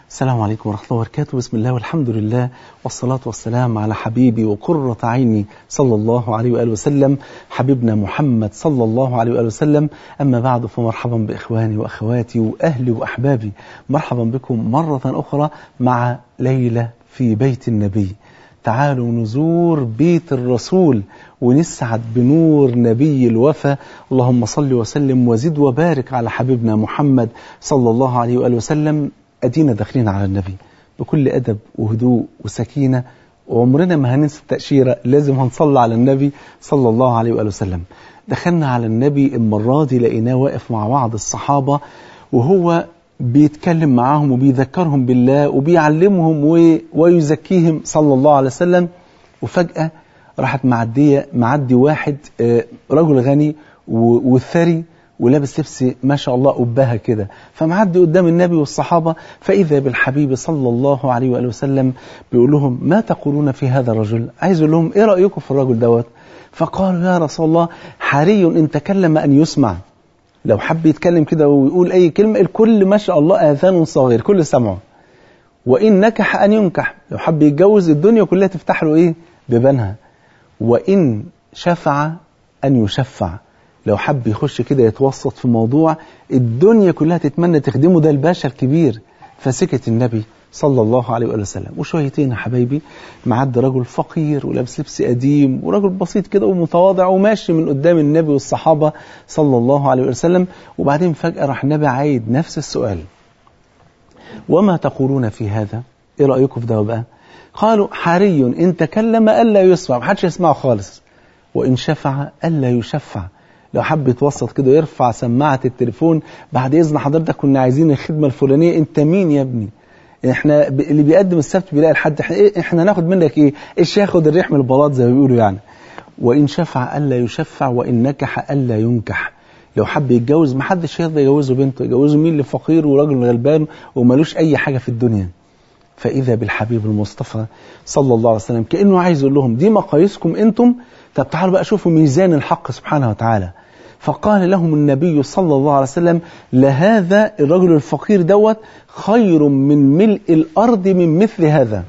السلام عليكم ورحمة الله وبركاته بسم الله والحمد لله والصلاة والسلام على حبيبي وقرة عيني صلى الله عليه وآله وسلم حبيبنا محمد صلى الله عليه وآله وسلم أما بعد فمرحبا بإخواني وأخواتي وأهلي وأحبابي مرحبا بكم مرة أخرى مع ليلة في بيت النبي تعالوا نزور بيت الرسول ونسعد بنور نبي الوفا اللهم صل وسلم وزد وبارك على حبيبنا محمد صلى الله عليه وآله وسلم أدينا داخلين على النبي بكل أدب وهدوء وسكينة وعمرنا ما هننسى التأشيرة لازم هنصلي على النبي صلى الله عليه وآله وسلم دخلنا على النبي المرة دي لقيناه واقف مع بعض الصحابة وهو بيتكلم معاهم وبيذكرهم بالله وبيعلمهم و... ويزكيهم صلى الله عليه وسلم وفجأة راحت معدية معدي واحد رجل غني والثري ولابس لبس ما شاء الله قبها كده فمعدي قدام النبي والصحابة فإذا بالحبيب صلى الله عليه وآله وسلم بيقول لهم ما تقولون في هذا الرجل عايز يقول لهم إيه رأيكم في الرجل دوت فقالوا يا رسول الله حري إن تكلم أن يسمع لو حب يتكلم كده ويقول أي كلمة الكل ما شاء الله آذان صغير كل سمعه وإن نكح أن ينكح لو حب يتجوز الدنيا كلها تفتح له إيه ببنها وإن شفع أن يشفع لو حب يخش كده يتوسط في موضوع الدنيا كلها تتمنى تخدمه ده الباشا الكبير فسكت النبي صلى الله عليه وآله وسلم وشويتين يا حبايبي معدي رجل فقير ولابس لبس قديم ورجل بسيط كده ومتواضع وماشي من قدام النبي والصحابة صلى الله عليه وسلم وبعدين فجأة راح النبي عايد نفس السؤال وما تقولون في هذا ايه رأيكم في ده بقى قالوا حري إن تكلم ألا يسمع محدش يسمعه خالص وإن شفع ألا يشفع لو حب يتوسط كده يرفع سماعة التليفون بعد إذن حضرتك كنا عايزين الخدمة الفلانية أنت مين يا ابني احنا ب... اللي بيقدم السبت بيلاقي الحد احنا, إيه؟ احنا ناخد منك ايه ايش ياخد الريح من البلاط زي ما بيقولوا يعني وان شفع الا يشفع وان نكح الا ينكح لو حب يتجوز ما حدش يرضى يجوزه بنته يجوزه مين اللي فقير وراجل غلبان ومالوش اي حاجه في الدنيا فاذا بالحبيب المصطفى صلى الله عليه وسلم كانه عايز يقول لهم دي مقاييسكم انتم طب تعالوا بقى شوفوا ميزان الحق سبحانه وتعالى فقال لهم النبي صلى الله عليه وسلم لهذا الرجل الفقير دوت خير من ملء الأرض من مثل هذا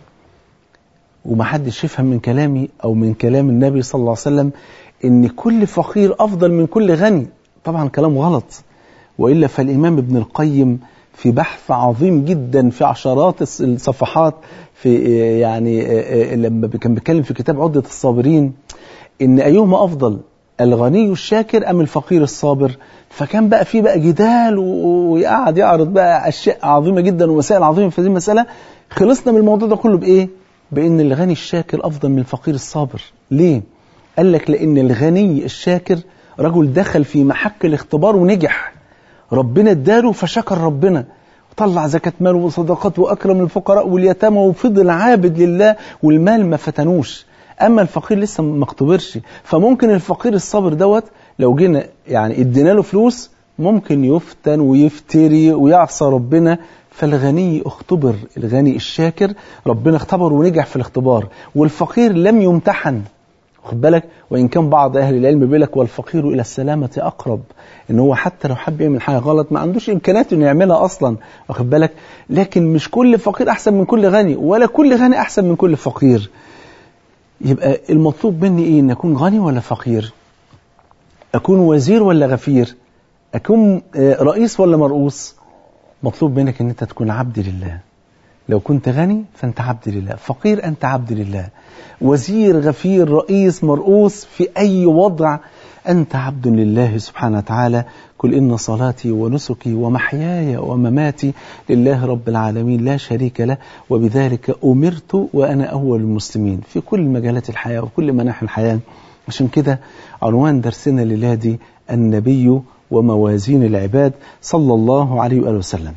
وما حدش يفهم من كلامي أو من كلام النبي صلى الله عليه وسلم إن كل فقير أفضل من كل غني طبعا كلام غلط وإلا فالإمام ابن القيم في بحث عظيم جدا في عشرات الصفحات في يعني لما كان بيتكلم في كتاب عدة الصابرين إن أيهما أفضل الغني الشاكر أم الفقير الصابر فكان بقى في بقى جدال ويقعد يعرض بقى أشياء عظيمة جدا ومسائل عظيمة في هذه المسألة خلصنا من الموضوع ده كله بإيه؟ بأن الغني الشاكر أفضل من الفقير الصابر ليه؟ قال لك لأن الغني الشاكر رجل دخل في محك الاختبار ونجح ربنا اداله فشكر ربنا طلع زكاة مال وصدقات وأكرم الفقراء واليتامى وفضل عابد لله والمال ما فتنوش اما الفقير لسه ما اختبرش فممكن الفقير الصابر دوت لو جينا يعني ادينا له فلوس ممكن يفتن ويفتري ويعصى ربنا فالغني اختبر الغني الشاكر ربنا اختبر ونجح في الاختبار والفقير لم يمتحن خد بالك وان كان بعض اهل العلم بيقول لك والفقير الى السلامه اقرب ان هو حتى لو حب يعمل حاجه غلط ما عندوش امكانيات انه يعملها اصلا واخد بالك لكن مش كل فقير احسن من كل غني ولا كل غني احسن من كل فقير يبقى المطلوب مني ايه ان اكون غني ولا فقير اكون وزير ولا غفير اكون رئيس ولا مرؤوس مطلوب منك ان انت تكون عبد لله لو كنت غني فانت عبد لله فقير انت عبد لله وزير غفير رئيس مرؤوس في اي وضع أنت عبد لله سبحانه وتعالى قل إن صلاتي ونسكي ومحياي ومماتي لله رب العالمين لا شريك له وبذلك أمرت وأنا أول المسلمين في كل مجالات الحياة وكل مناحي الحياة عشان كده عنوان درسنا لله دي النبي وموازين العباد صلى الله عليه وآله وسلم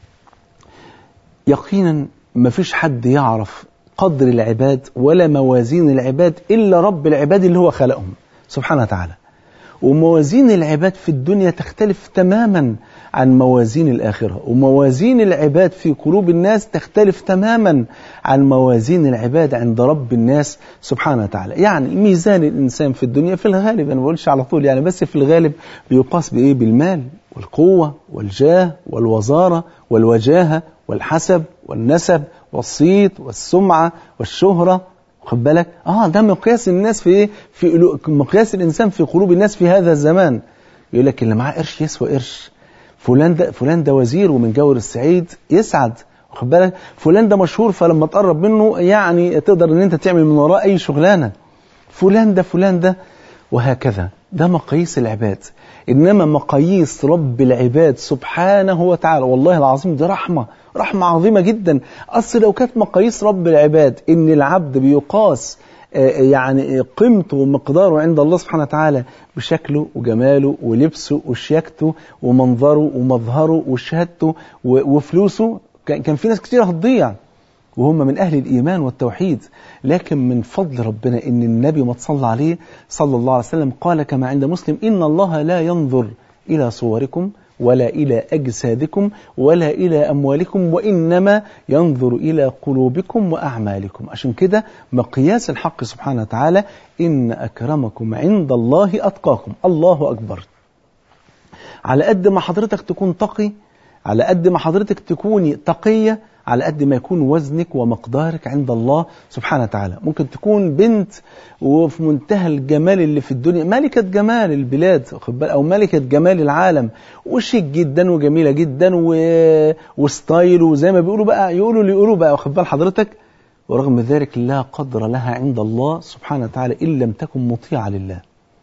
يقينا ما فيش حد يعرف قدر العباد ولا موازين العباد إلا رب العباد اللي هو خلقهم سبحانه وتعالى وموازين العباد في الدنيا تختلف تماما عن موازين الآخرة وموازين العباد في قلوب الناس تختلف تماما عن موازين العباد عند رب الناس سبحانه وتعالى يعني ميزان الإنسان في الدنيا في الغالب أنا ما بقولش على طول يعني بس في الغالب بيقاس بإيه بالمال والقوة والجاه والوزارة والوجاهة والحسب والنسب والصيت والسمعة والشهرة خد بالك اه ده مقياس الناس في ايه في قلو- مقياس الانسان في قلوب الناس في هذا الزمان يقول لك اللي معاه قرش يسوى قرش فلان ده فلان ده وزير ومن جور السعيد يسعد واخد بالك فلان ده مشهور فلما تقرب منه يعني تقدر ان انت تعمل من وراه اي شغلانه فلان ده فلان ده وهكذا ده مقاييس العباد انما مقاييس رب العباد سبحانه وتعالى والله العظيم دي رحمه رحمه عظيمه جدا اصل لو كانت مقاييس رب العباد ان العبد بيقاس آه، يعني قيمته ومقداره عند الله سبحانه وتعالى بشكله وجماله ولبسه وشياكته ومنظره ومظهره وشهادته و- وفلوسه كان كان في ناس كتير هتضيع وهم من أهل الإيمان والتوحيد لكن من فضل ربنا إن النبي ما تصلى عليه صلى الله عليه وسلم قال كما عند مسلم إن الله لا ينظر إلى صوركم ولا إلى أجسادكم ولا إلى أموالكم وإنما ينظر إلى قلوبكم وأعمالكم عشان كده مقياس الحق سبحانه وتعالى إن أكرمكم عند الله أتقاكم الله أكبر على قد ما حضرتك تكون تقي على قد ما حضرتك تكوني تقية على قد ما يكون وزنك ومقدارك عند الله سبحانه وتعالى ممكن تكون بنت وفي منتهى الجمال اللي في الدنيا ملكة جمال البلاد واخد بالك؟ أو ملكة جمال العالم وشيك جدا وجميلة جدا و... وستايل وزي ما بيقولوا بقى يقولوا اللي يقولوا بقى واخد بال حضرتك ورغم ذلك لا قدر لها عند الله سبحانه وتعالى إن لم تكن مطيعة لله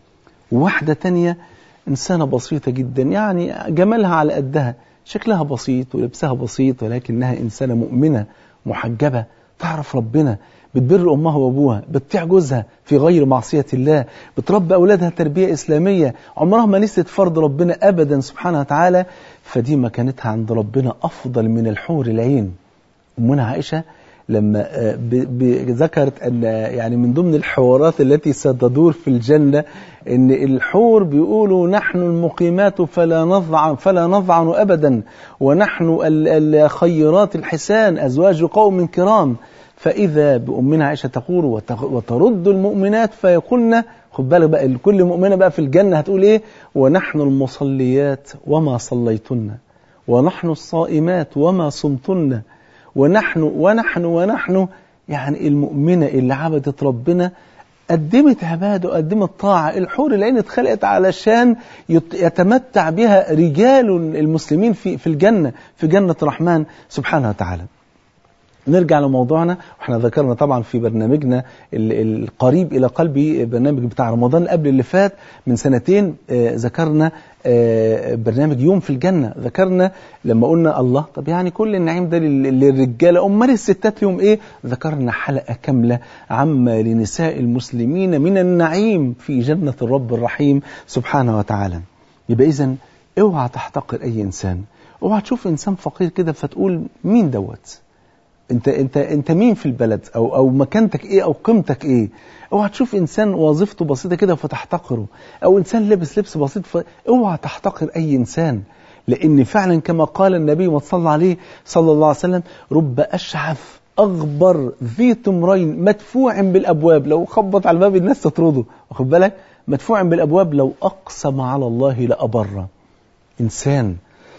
وواحدة تانية إنسانة بسيطة جدا يعني جمالها على قدها شكلها بسيط ولبسها بسيط ولكنها إنسانة مؤمنة محجبة تعرف ربنا بتبر أمها وأبوها بتطيع جوزها في غير معصية الله بتربي أولادها تربية إسلامية عمرها ما نسيت فرض ربنا أبدا سبحانه وتعالى فدي مكانتها عند ربنا أفضل من الحور العين أمنا عائشة لما آه، ب- ب- ذكرت أن يعني من ضمن الحوارات التي ستدور في الجنة أن الحور بيقولوا نحن المقيمات فلا نضعن فلا نضعن أبدا ونحن ال- الخيرات الحسان أزواج قوم كرام فإذا بأمنا عائشة تقول وت- وترد المؤمنات فيقولن خد بالك بقى كل مؤمنة بقى في الجنة هتقول إيه ونحن المصليات وما صليتن ونحن الصائمات وما صمتن ونحن ونحن ونحن يعني المؤمنة اللي عبدت ربنا قدمت عباده وقدمت طاعة الحور العين اتخلقت علشان يت- يتمتع بها رجال المسلمين في في الجنة في جنة الرحمن سبحانه وتعالى نرجع لموضوعنا واحنا ذكرنا طبعا في برنامجنا ال- القريب الى قلبي برنامج بتاع رمضان قبل اللي فات من سنتين آه، ذكرنا آه، برنامج يوم في الجنة ذكرنا لما قلنا الله طب يعني كل النعيم ده لل- للرجالة امال الستات لهم ايه ذكرنا حلقة كاملة عما لنساء المسلمين من النعيم في جنة الرب الرحيم سبحانه وتعالى يبقى اذا اوعى تحتقر اي انسان اوعى تشوف انسان فقير كده فتقول مين دوت انت انت انت مين في البلد او او مكانتك ايه او قيمتك ايه اوعى تشوف انسان وظيفته بسيطه كده فتحتقره او انسان لابس لبس بسيط ف... اوعى تحتقر اي انسان لان فعلا كما قال النبي وصلى عليه صلى الله عليه وسلم رب اشعث اغبر ذي تمرين مدفوع بالابواب لو خبط على الباب الناس تطرده واخد بالك مدفوع بالابواب لو اقسم على الله لابره انسان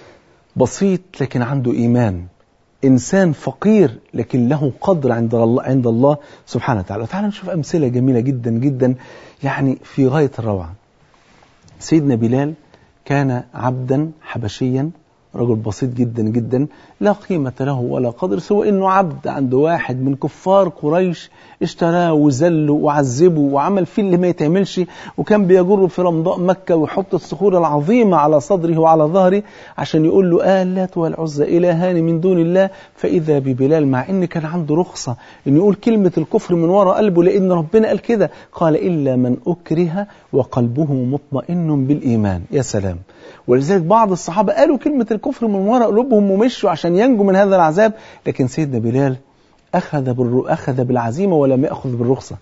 بسيط لكن عنده ايمان إنسان فقير لكن له قدر عند الله عند الله سبحانه وتعالى تعالوا نشوف أمثلة جميلة جدا جدا يعني في غاية الروعة سيدنا بلال كان عبدا حبشيا رجل بسيط جدا جدا لا قيمة له ولا قدر سوى انه عبد عند واحد من كفار قريش اشتراه وذله وعذبه وعمل فيه اللي ما يتعملش وكان بيجره في رمضاء مكة ويحط الصخور العظيمة على صدره وعلى ظهره عشان يقول له آه اللات والعزى إلهان من دون الله فإذا ببلال مع إن كان عنده رخصة إنه يقول كلمة الكفر من وراء قلبه لأن ربنا قال كده قال إلا من أكره وقلبه مطمئن بالإيمان يا سلام ولذلك بعض الصحابة قالوا كلمة الكفر من وراء قلوبهم ومشوا عشان ينجوا من هذا العذاب لكن سيدنا بلال أخذ بالر... أخذ بالعزيمة ولم يأخذ بالرخصة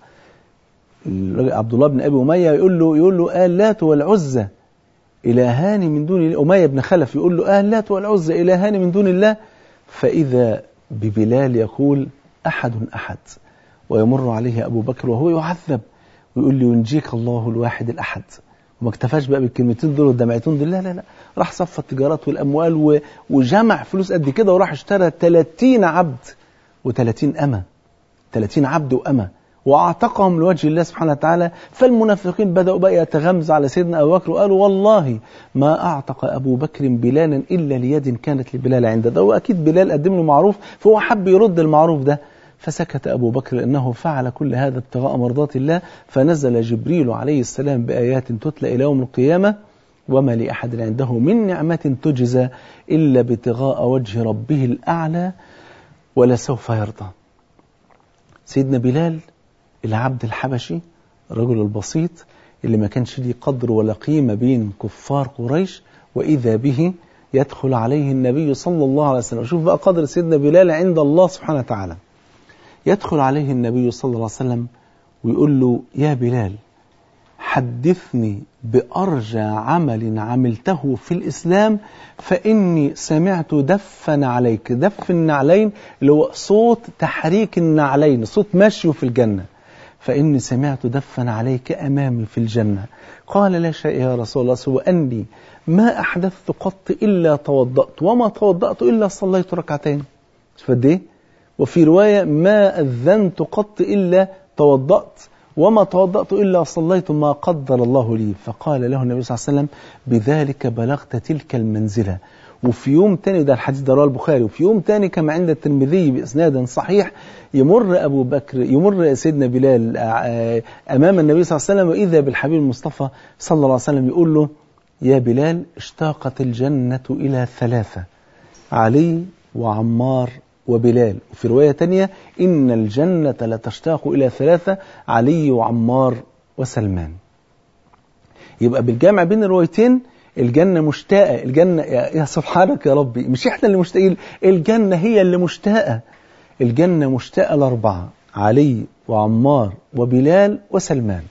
الراجل عبد الله بن أبي أمية يقول له يقول له آه اللات والعزى إلهان من دون الله أمية بن خلف يقول له آه اللات والعزى إلهان من دون الله فإذا ببلال يقول أحد أحد ويمر عليه أبو بكر وهو يعذب ويقول له ينجيك الله الواحد الأحد وما اكتفاش بقى بالكلمتين دول والدمعتين دول لا لا لا راح صفى التجارات والاموال و... وجمع فلوس قد كده وراح اشترى 30 عبد و30 امه 30 عبد وامه واعتقهم لوجه الله سبحانه وتعالى فالمنافقين بداوا بقى يتغمزوا على سيدنا ابو بكر وقالوا والله ما اعتق ابو بكر بلالا الا ليد كانت لبلال عنده ده واكيد بلال قدم له معروف فهو حب يرد المعروف ده فسكت أبو بكر لأنه فعل كل هذا ابتغاء مرضات الله فنزل جبريل عليه السلام بآيات تتلى إلى يوم القيامة وما لأحد عنده من نعمة تجزى إلا ابتغاء وجه ربه الأعلى ولسوف يرضى سيدنا بلال العبد الحبشي الرجل البسيط اللي ما كانش ليه قدر ولا قيمة بين كفار قريش وإذا به يدخل عليه النبي صلى الله عليه وسلم شوف بقى قدر سيدنا بلال عند الله سبحانه وتعالى يدخل عليه النبي صلى الله عليه وسلم ويقول له يا بلال حدثني بأرجى عمل عملته في الإسلام فإني سمعت دفا عليك دف النعلين اللي هو صوت تحريك النعلين صوت مشي في الجنة فإني سمعت دفا عليك أمامي في الجنة قال لا شيء يا رسول الله سوى أني ما أحدثت قط إلا توضأت وما توضأت إلا صليت ركعتين شوف قد إيه وفي رواية ما أذنت قط إلا توضأت وما توضأت إلا صليت ما قدر الله لي فقال له النبي صلى الله عليه وسلم بذلك بلغت تلك المنزلة وفي يوم تاني ده الحديث ده رواه البخاري وفي يوم تاني كما عند الترمذي بإسناد صحيح يمر أبو بكر يمر سيدنا بلال أمام النبي صلى الله عليه وسلم وإذا بالحبيب المصطفى صلى الله عليه وسلم يقول له يا بلال اشتاقت الجنة إلى ثلاثة علي وعمار وبلال وفي رواية تانية إن الجنة لتشتاق إلى ثلاثة علي وعمار وسلمان يبقى بالجامع بين الروايتين الجنة مشتاقة الجنة يا سبحانك يا ربي مش احنا اللي مشتاقين الجنة هي اللي مشتاقة الجنة مشتاقة الأربعة علي وعمار وبلال وسلمان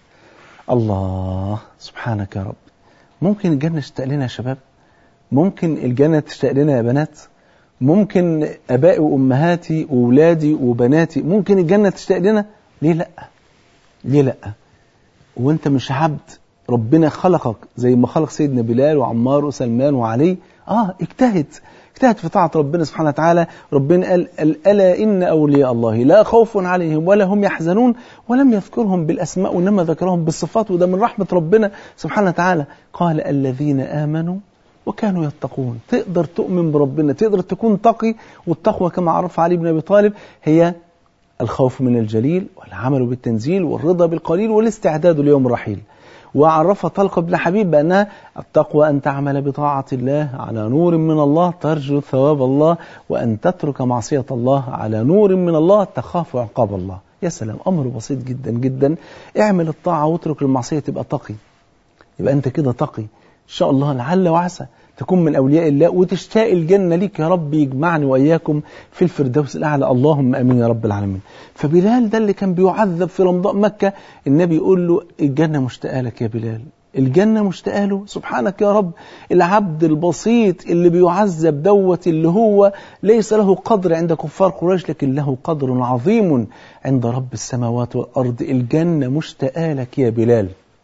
الله سبحانك يا رب ممكن الجنة تشتاق لنا يا شباب ممكن الجنة تشتاق لنا يا بنات ممكن ابائي وامهاتي واولادي وبناتي ممكن الجنه تشتاق لنا ليه لا ليه لا وانت مش عبد ربنا خلقك زي ما خلق سيدنا بلال وعمار وسلمان وعلي اه اجتهد اجتهد في طاعة ربنا سبحانه وتعالى ربنا قال ألا إن أولياء الله لا خوف عليهم ولا هم يحزنون ولم يذكرهم بالأسماء وإنما ذكرهم بالصفات وده من رحمة ربنا سبحانه وتعالى قال الذين آمنوا وكانوا يتقون تقدر تؤمن بربنا تقدر تكون تقي والتقوى كما عرف علي بن أبي طالب هي الخوف من الجليل والعمل بالتنزيل والرضا بالقليل والاستعداد ليوم الرحيل وعرف طلق بن حبيب بأنها التقوى أن تعمل بطاعة الله على نور من الله ترجو ثواب الله وأن تترك معصية الله على نور من الله تخاف عقاب الله يا سلام أمر بسيط جدا جدا اعمل الطاعة واترك المعصية تبقى تقي يبقى أنت كده تقي إن شاء الله لعل وعسى تكون من أولياء الله وتشتاق الجنة ليك يا رب يجمعني وإياكم في الفردوس الأعلى اللهم أمين يا رب العالمين فبلال ده اللي كان بيعذب في رمضاء مكة النبي يقول له الجنة مشتاقة لك يا بلال الجنة مشتاقة له سبحانك يا رب العبد البسيط اللي بيعذب دوت اللي هو ليس له قدر عند كفار قريش لكن له قدر عظيم عند رب السماوات والأرض الجنة مشتاقة لك يا بلال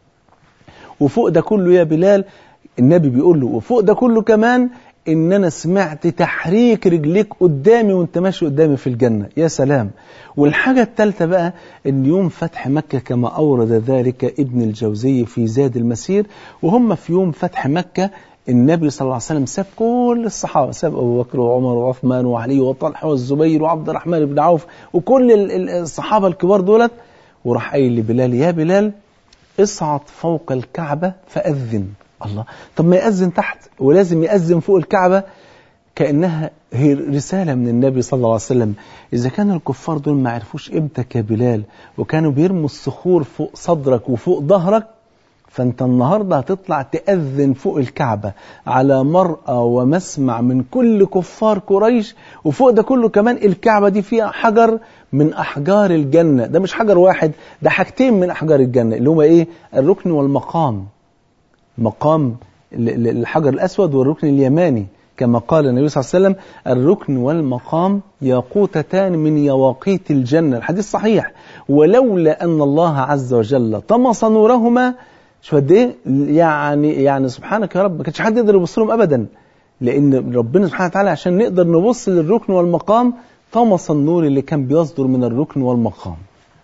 وفوق ده كله يا بلال النبي بيقول له وفوق ده كله كمان ان انا سمعت تحريك رجليك قدامي وانت ماشي قدامي في الجنة يا سلام والحاجة الثالثة بقى ان يوم فتح مكة كما اورد ذلك ابن الجوزي في زاد المسير وهم في يوم فتح مكة النبي صلى الله عليه وسلم ساب كل الصحابة ساب أبو بكر وعمر وعثمان وعلي وطلحة والزبير وعبد الرحمن بن عوف وكل الصحابة الكبار دولت وراح قايل لبلال يا بلال اصعد فوق الكعبة فأذن الله طب ما يأذن تحت ولازم يأذن فوق الكعبة كأنها هي رسالة من النبي صلى الله عليه وسلم إذا كان الكفار دول ما عرفوش قيمتك يا بلال وكانوا بيرموا الصخور فوق صدرك وفوق ظهرك فأنت النهاردة هتطلع تأذن فوق الكعبة على مرأى ومسمع من كل كفار قريش وفوق ده كله كمان الكعبة دي فيها حجر من أحجار الجنة ده مش حجر واحد ده حاجتين من أحجار الجنة اللي هما إيه الركن والمقام مقام الحجر الأسود والركن اليماني كما قال النبي صلى الله عليه وسلم الركن والمقام ياقوتتان من يواقيت الجنة الحديث صحيح ولولا أن الله عز وجل طمس نورهما شوف قد ايه يعني يعني سبحانك يا رب ما كانش حد يقدر يبص لهم ابدا لان ربنا سبحانه وتعالى عشان نقدر نبص للركن والمقام طمس النور اللي كان بيصدر من الركن والمقام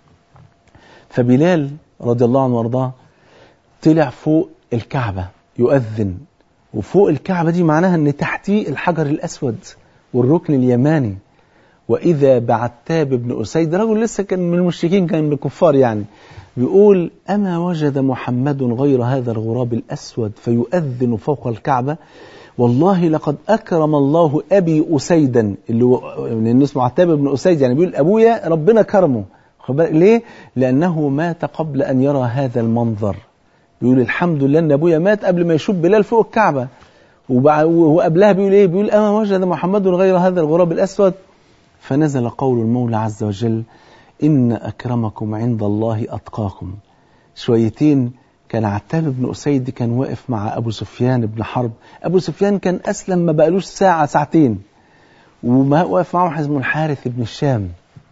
فبلال رضي الله عنه وارضاه طلع فوق الكعبة يؤذن وفوق الكعبة دي معناها ان تحتيه الحجر الاسود والركن اليماني واذا بعتاب بن اسيد رجل لسه كان من المشركين كان من الكفار يعني بيقول اما وجد محمد غير هذا الغراب الاسود فيؤذن فوق الكعبة والله لقد أكرم الله أبي أسيدا اللي هو لأن اسمه عتاب بن أسيد يعني بيقول أبويا ربنا كرمه ليه؟ لأنه مات قبل أن يرى هذا المنظر بيقول الحمد لله أن أبويا مات قبل ما يشوف بلال فوق الكعبة وقبلها بيقول إيه؟ بيقول أما وجد محمد غير هذا الغراب الأسود فنزل قول المولى عز وجل إن أكرمكم عند الله أتقاكم شويتين كان عتاب بن أسيد كان واقف مع أبو سفيان بن حرب أبو سفيان كان أسلم ما بقالوش ساعة ساعتين وما واقف معه اسمه الحارث بن الشام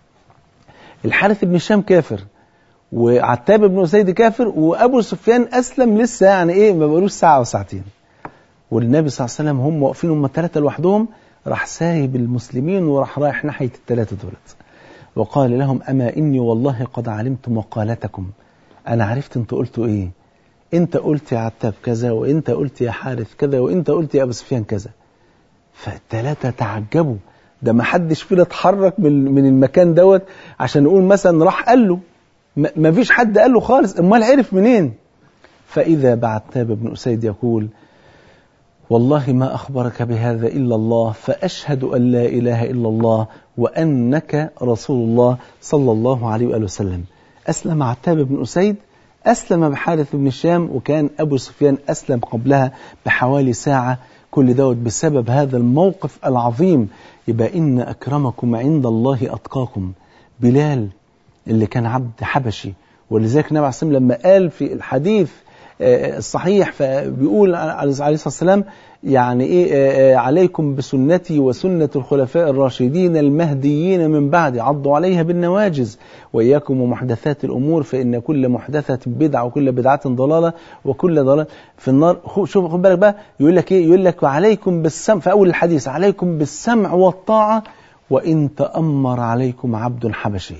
الحارث بن الشام كافر وعتاب بن أسيد كافر وأبو سفيان أسلم لسه يعني إيه ما بقالوش ساعة وساعتين والنبي صلى الله عليه وسلم هم واقفين هم الثلاثة لوحدهم راح سايب المسلمين وراح رايح ناحية الثلاثة دولت وقال لهم أما إني والله قد علمت مقالتكم أنا عرفت أنتوا قلتوا إيه انت قلت يا عتاب كذا وانت قلت يا حارث كذا وانت قلت يا ابو سفيان كذا فالثلاثه تعجبوا ده ما حدش فينا اتحرك من المكان دوت عشان نقول مثلا راح قال له ما فيش حد قال له خالص امال عرف منين فاذا بعتاب بن اسيد يقول والله ما اخبرك بهذا الا الله فاشهد ان لا اله الا الله وانك رسول الله صلى الله عليه واله وسلم اسلم عتاب بن اسيد أسلم بحارث بن الشام وكان أبو سفيان أسلم قبلها بحوالي ساعة كل دوت بسبب هذا الموقف العظيم يبقى إن أكرمكم عند الله أتقاكم بلال اللي كان عبد حبشي ولذلك النبي عليه الصلاة لما قال في الحديث الصحيح فبيقول عليه الصلاة والسلام يعني إيه عليكم بسنتي وسنة الخلفاء الراشدين المهديين من بعد عضوا عليها بالنواجز وإياكم ومحدثات الأمور فإن كل محدثة بدعة وكل بدعة ضلالة وكل ضلالة في النار شوف خد بالك بقى يقول لك إيه يقول لك عليكم بالسمع في أول الحديث عليكم بالسمع والطاعة وإن تأمر عليكم عبد حبشي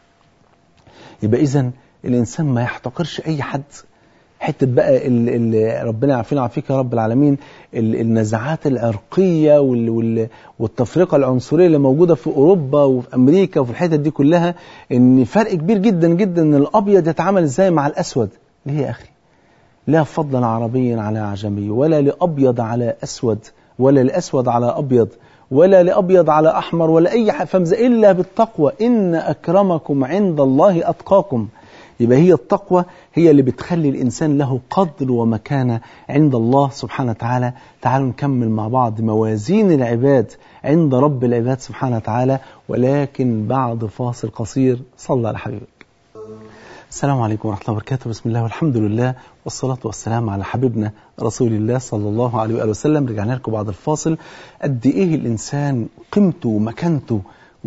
يبقى إذا الإنسان ما يحتقرش أي حد حته بقى اللي ربنا يعافينا ويعافيك يا رب العالمين النزعات العرقيه والتفرقه العنصريه اللي موجوده في اوروبا وفي امريكا وفي الحتت دي كلها ان فرق كبير جدا جدا ان الابيض يتعامل ازاي مع الاسود ليه يا اخي لا فضلا عربيا على اعجمي ولا لابيض على اسود ولا لاسود على ابيض ولا لابيض على احمر ولا اي حاجه الا بالتقوى ان اكرمكم عند الله اتقاكم يبقى هي التقوى هي اللي بتخلي الإنسان له قدر ومكانة عند الله سبحانه وتعالى تعالوا نكمل مع بعض موازين العباد عند رب العباد سبحانه وتعالى ولكن بعد فاصل قصير صلى على حبيبك السلام عليكم ورحمة الله وبركاته بسم الله والحمد لله والصلاة والسلام على حبيبنا رسول الله صلى الله عليه وآله وسلم رجعنا لكم بعد الفاصل قد إيه الإنسان قيمته ومكانته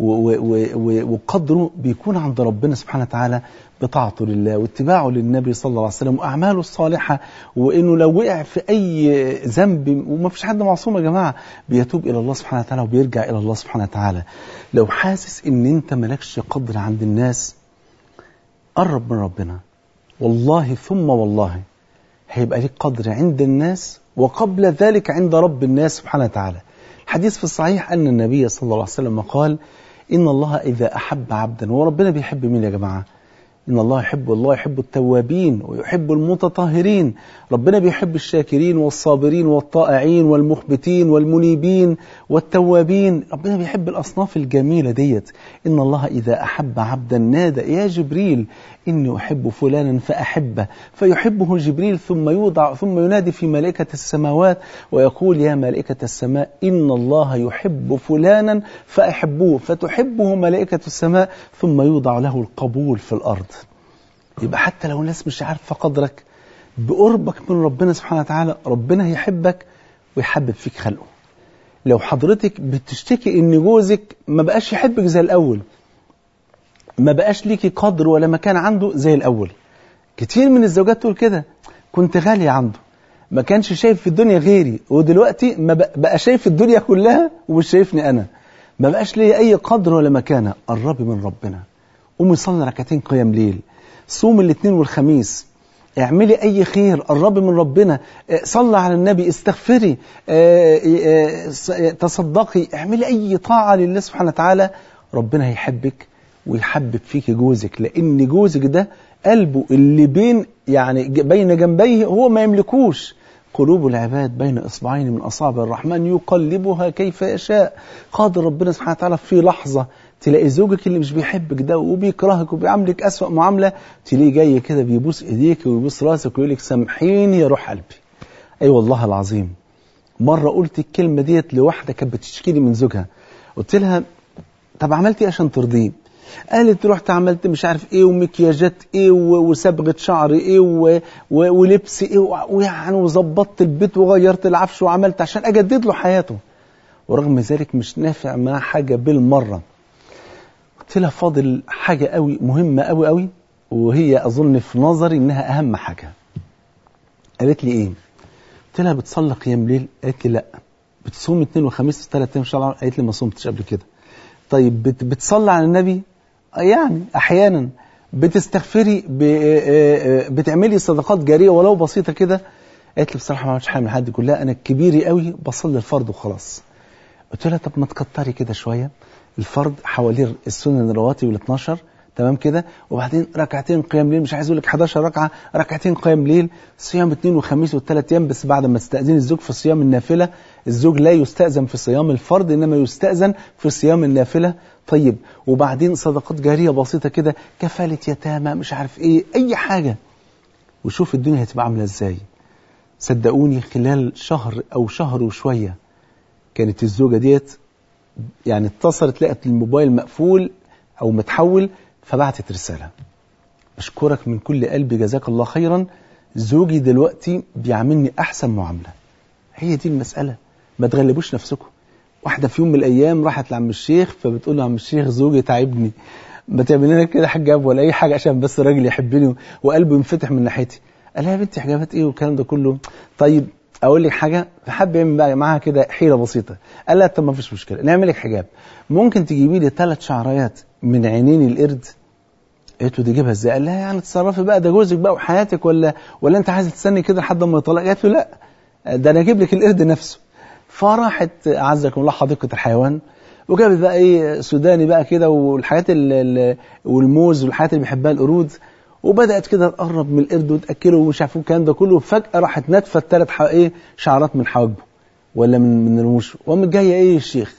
وقدره بيكون عند ربنا سبحانه وتعالى بطاعته لله واتباعه للنبي صلى الله عليه وسلم واعماله الصالحه وانه لو وقع في اي ذنب وما فيش حد معصوم يا جماعه بيتوب الى الله سبحانه وتعالى وبيرجع الى الله سبحانه وتعالى لو حاسس ان انت مالكش قدر عند الناس قرب من ربنا والله ثم والله هيبقى ليك قدر عند الناس وقبل ذلك عند رب الناس سبحانه وتعالى الحديث في الصحيح أن النبي صلى الله عليه وسلم قال إن الله إذا أحب عبدا وربنا بيحب مين يا جماعة إن الله يحب الله يحب التوابين ويحب المتطهرين ربنا بيحب الشاكرين والصابرين والطائعين والمخبتين والمنيبين والتوابين ربنا بيحب الأصناف الجميلة ديت إن الله إذا أحب عبدا نادى يا جبريل إني أحب فلانا فأحبه فيحبه جبريل ثم يوضع ثم ينادي في ملائكة السماوات ويقول يا ملائكة السماء إن الله يحب فلانا فأحبوه فتحبه ملائكة السماء ثم يوضع له القبول في الأرض يبقى حتى لو الناس مش عارفة قدرك بقربك من ربنا سبحانه وتعالى ربنا هيحبك ويحبب فيك خلقه لو حضرتك بتشتكي ان جوزك ما بقاش يحبك زي الاول ما بقاش ليكي قدر ولا مكان عنده زي الاول كتير من الزوجات تقول كده كنت غالي عنده ما كانش شايف في الدنيا غيري ودلوقتي ما بق- بقى شايف الدنيا كلها ومش شايفني انا ما بقاش ليا اي قدر ولا مكانه قربي من ربنا قومي صلي ركعتين قيام ليل صوم الاثنين والخميس اعملي اي خير قربي من ربنا آه، صلي على النبي استغفري آه، آه، ص- آه، تصدقي اعملي اي طاعه لله سبحانه وتعالى ربنا هيحبك ويحبب فيك جوزك لان جوزك ده قلبه اللي بين يعني ج- بين جنبيه هو ما يملكوش قلوب العباد بين اصبعين من اصابع الرحمن يقلبها كيف يشاء قادر ربنا سبحانه وتعالى في لحظه تلاقي زوجك اللي مش بيحبك ده وبيكرهك وبيعاملك اسوأ معامله تلاقيه جاي كده بيبوس ايديك ويبوس راسك ويقول لك سامحيني يا روح قلبي اي أيوة والله العظيم مره قلت الكلمه ديت لواحده كانت بتشتكي لي من زوجها قلت لها طب عملت ايه عشان ترضيه قالت رحت عملت مش عارف ايه ومكياجات ايه و- وصبغه شعر ايه و- و- ولبس ايه وع- ويعني وظبطت البيت وغيرت العفش وعملت عشان اجدد له حياته ورغم ذلك مش نافع معاه حاجه بالمره قلت لها فاضل حاجه قوي مهمه قوي قوي وهي اظن في نظري انها اهم حاجه قالت لي ايه قلت لها بتصلي قيام ليل قالت لي لا بتصوم اثنين وخميس ثلاث ايام ان شاء الله قالت لي ما صمتش قبل كده طيب بت بتصلي على النبي آه يعني احيانا بتستغفري ب- آه، آه، بتعملي صدقات جاريه ولو بسيطه كده قالت لي بصراحه ما عملتش حاجه من حد كلها انا كبيري قوي بصلي الفرض وخلاص قلت لها طب ما تكتري كده شويه الفرض حوالي السنن الرواتب ال 12 تمام كده وبعدين ركعتين قيام ليل مش عايز اقول لك 11 ركعه ركعتين قيام ليل صيام اثنين وخميس والثلاث ايام بس بعد ما تستاذن الزوج في صيام النافله الزوج لا يستاذن في صيام الفرض انما يستاذن في صيام النافله طيب وبعدين صدقات جاريه بسيطه كده كفاله يتامى مش عارف ايه اي حاجه وشوف الدنيا هتبقى عامله ازاي صدقوني خلال شهر او شهر وشويه كانت الزوجه ديت يعني اتصلت لقت الموبايل مقفول او متحول فبعتت رساله اشكرك من كل قلبي جزاك الله خيرا زوجي دلوقتي بيعاملني احسن معامله هي دي المساله ما تغلبوش نفسكم واحده في يوم من الايام راحت لعم الشيخ فبتقول له عم الشيخ زوجي تعبني ما تعمل لنا كده حجاب ولا اي حاجه عشان بس الراجل يحبني وقلبه ينفتح من ناحيتي قال لها يا بنتي حجابات ايه والكلام ده كله طيب اقول لك حاجه فحب يعمل بقى معاها كده حيله بسيطه قال لها طب ما فيش مشكله نعمل لك حجاب ممكن تجيبي لي ثلاث شعريات من عينين القرد قالت له دي جيبها ازاي؟ قال لها يعني اتصرفي بقى ده جوزك بقى وحياتك ولا ولا انت عايزه تستني كده لحد ما يطلق؟ قالت له لا ده انا اجيب لك القرد نفسه. فراحت اعزكم الله حديقه الحيوان وجابت بقى ايه سوداني بقى كده والحاجات ال- ال- والموز والحاجات اللي بيحبها القرود وبدات كده تقرب من القرد وتاكله ومش عارف إيه الكلام ده كله وفجاه راحت ناتفه الثلاث ح- ايه شعرات من حواجبه ولا من من رموشه وقامت جايه ايه الشيخ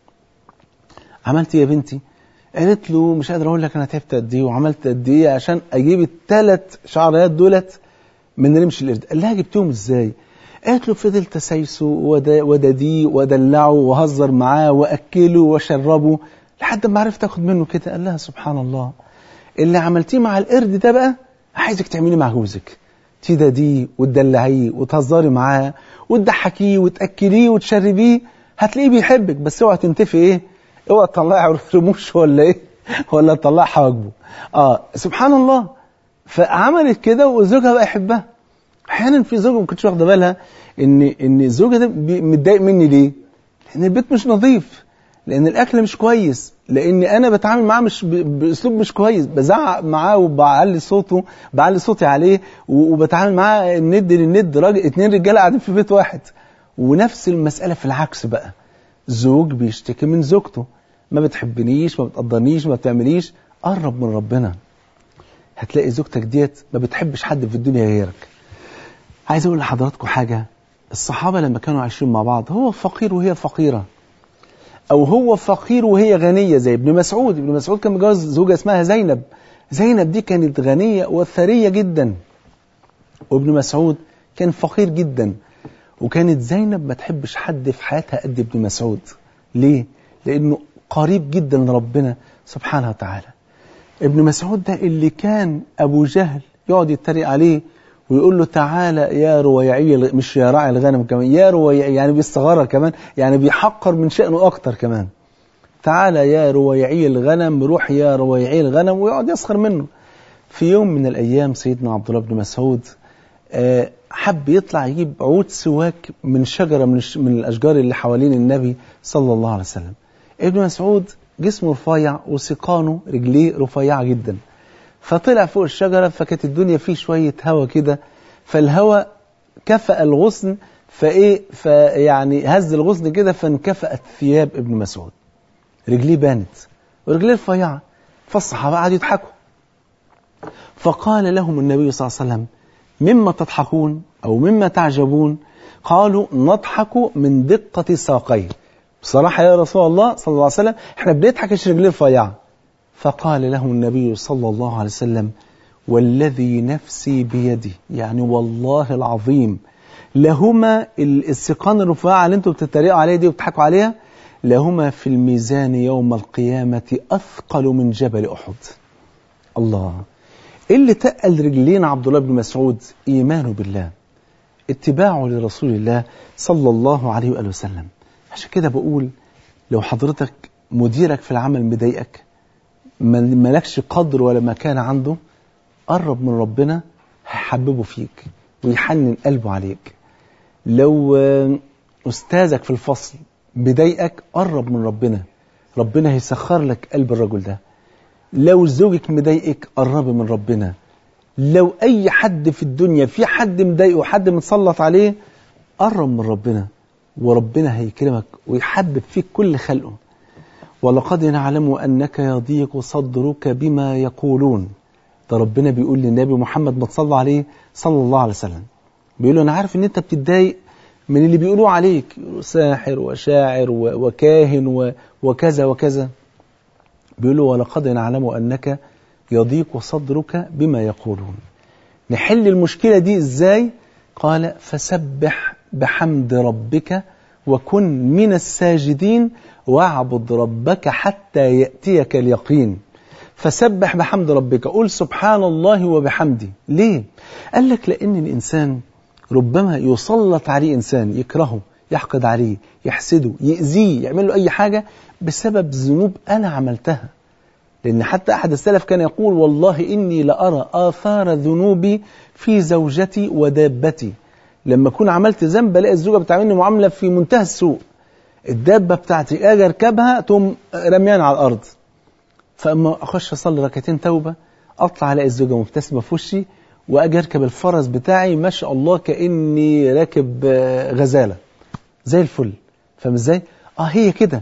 عملت ايه يا بنتي؟ قالت له مش قادر اقول لك انا تعبت قد ايه وعملت قد ايه عشان اجيب الثلاث شعريات دولت من رمش القرد قال لها جبتهم ازاي قالت له فضلت اسايسه ودا- وداديه وادلعه وهزر معاه واكله واشربه لحد ما عرفت اخد منه كده قال لها سبحان الله اللي عملتيه مع القرد ده بقى عايزك تعمليه مع جوزك تداديه وتدلعيه وتهزري معاه وتضحكيه وتاكليه وتشربيه هتلاقيه بيحبك بس اوعى تنتفي ايه اوعى تطلعي رموش ولا ايه ولا تطلعي حواجبه اه سبحان الله فعملت كده وزوجها بقى يحبها احيانا في زوجه ما كنتش واخده بالها ان ان الزوجه ده بي- متضايق مني ليه؟ لان البيت مش نظيف لان الاكل مش كويس لان انا بتعامل معاه مش ب- باسلوب مش كويس بزعق معاه وبعلي صوته بعلي صوتي عليه و- وبتعامل معاه الند للند راجل اتنين رجاله قاعدين في بيت واحد ونفس المساله في العكس بقى زوج بيشتكي من زوجته ما بتحبنيش ما بتقدرنيش ما بتعمليش قرب من ربنا هتلاقي زوجتك ديت ما بتحبش حد في الدنيا غيرك عايز اقول لحضراتكم حاجه الصحابه لما كانوا عايشين مع بعض هو فقير وهي فقيره او هو فقير وهي غنيه زي ابن مسعود ابن مسعود كان متجوز زوجه اسمها زينب زينب دي كانت غنيه وثريه جدا وابن مسعود كان فقير جدا وكانت زينب ما تحبش حد في حياتها قد ابن مسعود ليه لانه قريب جدا لربنا سبحانه وتعالى ابن مسعود ده اللي كان ابو جهل يقعد يتريق عليه ويقول له تعالى يا رويعي الغ- مش يا راعي الغنم كمان يا رويعي يعني بيستغرر كمان يعني بيحقر من شأنه أكتر كمان تعالى يا رويعي الغنم روح يا رويعي الغنم ويقعد يسخر منه في يوم من الأيام سيدنا عبد الله بن مسعود آه، حب يطلع يجيب عود سواك من شجرة من, الش- من الأشجار اللي حوالين النبي صلى الله عليه وسلم ابن مسعود جسمه رفيع وسقانه رجليه رفيعة جدا فطلع فوق الشجرة فكانت الدنيا فيه شوية هوا كده فالهوا كفأ الغصن فايه فيعني هز الغصن كده فانكفأت ثياب ابن مسعود رجليه بانت ورجليه رفيعة فالصحابة قعدوا يضحكوا فقال لهم النبي صلى الله عليه وسلم مما تضحكون أو مما تعجبون قالوا نضحك من دقة ساقيه بصراحة يا رسول الله صلى الله عليه وسلم احنا بنضحك عشان رجليه رفيعة فقال لهم النبي صلى الله عليه وسلم والذي نفسي بيده يعني والله العظيم لهما ال- السقان الرفيعة اللي انتم بتتريقوا عليها دي وبتضحكوا عليها لهما في الميزان يوم القيامة أثقل من جبل أحد الله ايه اللي تقل رجلين عبد الله بن مسعود ايمانه بالله اتباعه لرسول الله صلى الله عليه واله وسلم عشان كده بقول لو حضرتك مديرك في العمل مضايقك ما- مالكش قدر ولا مكان عنده قرب من ربنا هيحببه فيك ويحنن قلبه عليك لو آه، استاذك في الفصل بيضايقك قرب من ربنا ربنا هيسخر لك قلب الرجل ده لو زوجك مضايقك قربي من ربنا لو اي حد في الدنيا في حد مضايقه حد متسلط عليه قرب من ربنا وربنا هيكرمك ويحبب فيك كل خلقه ولقد نعلم انك يضيق صدرك بما يقولون ده ربنا بيقول للنبي محمد ما تصلى عليه صلى الله عليه وسلم بيقول له انا عارف ان انت بتتضايق من اللي بيقولوه عليك يقولوا ساحر وشاعر و- وكاهن و- وكذا وكذا بيقول له ولقد نعلم أنك يضيق صدرك بما يقولون نحل المشكلة دي إزاي قال فسبح بحمد ربك وكن من الساجدين واعبد ربك حتى يأتيك اليقين فسبح بحمد ربك قول سبحان الله وبحمده ليه قال لك لأن الإنسان ربما يسلط عليه إنسان يكرهه يحقد عليه يحسده يأذيه يعمل له أي حاجة بسبب ذنوب أنا عملتها لأن حتى أحد السلف كان يقول والله إني لأرى آثار ذنوبي في زوجتي ودابتي لما أكون عملت ذنب ألاقي الزوجة بتعاملني معاملة في منتهى السوء الدابة بتاعتي أجي أركبها تقوم رميان على الأرض فأما أخش أصلي ركعتين توبة أطلع ألاقي الزوجة مبتسمة في وشي وأجي أركب الفرس بتاعي ما شاء الله كأني راكب آه، غزالة زي الفل فاهم ازاي؟ اه هي كده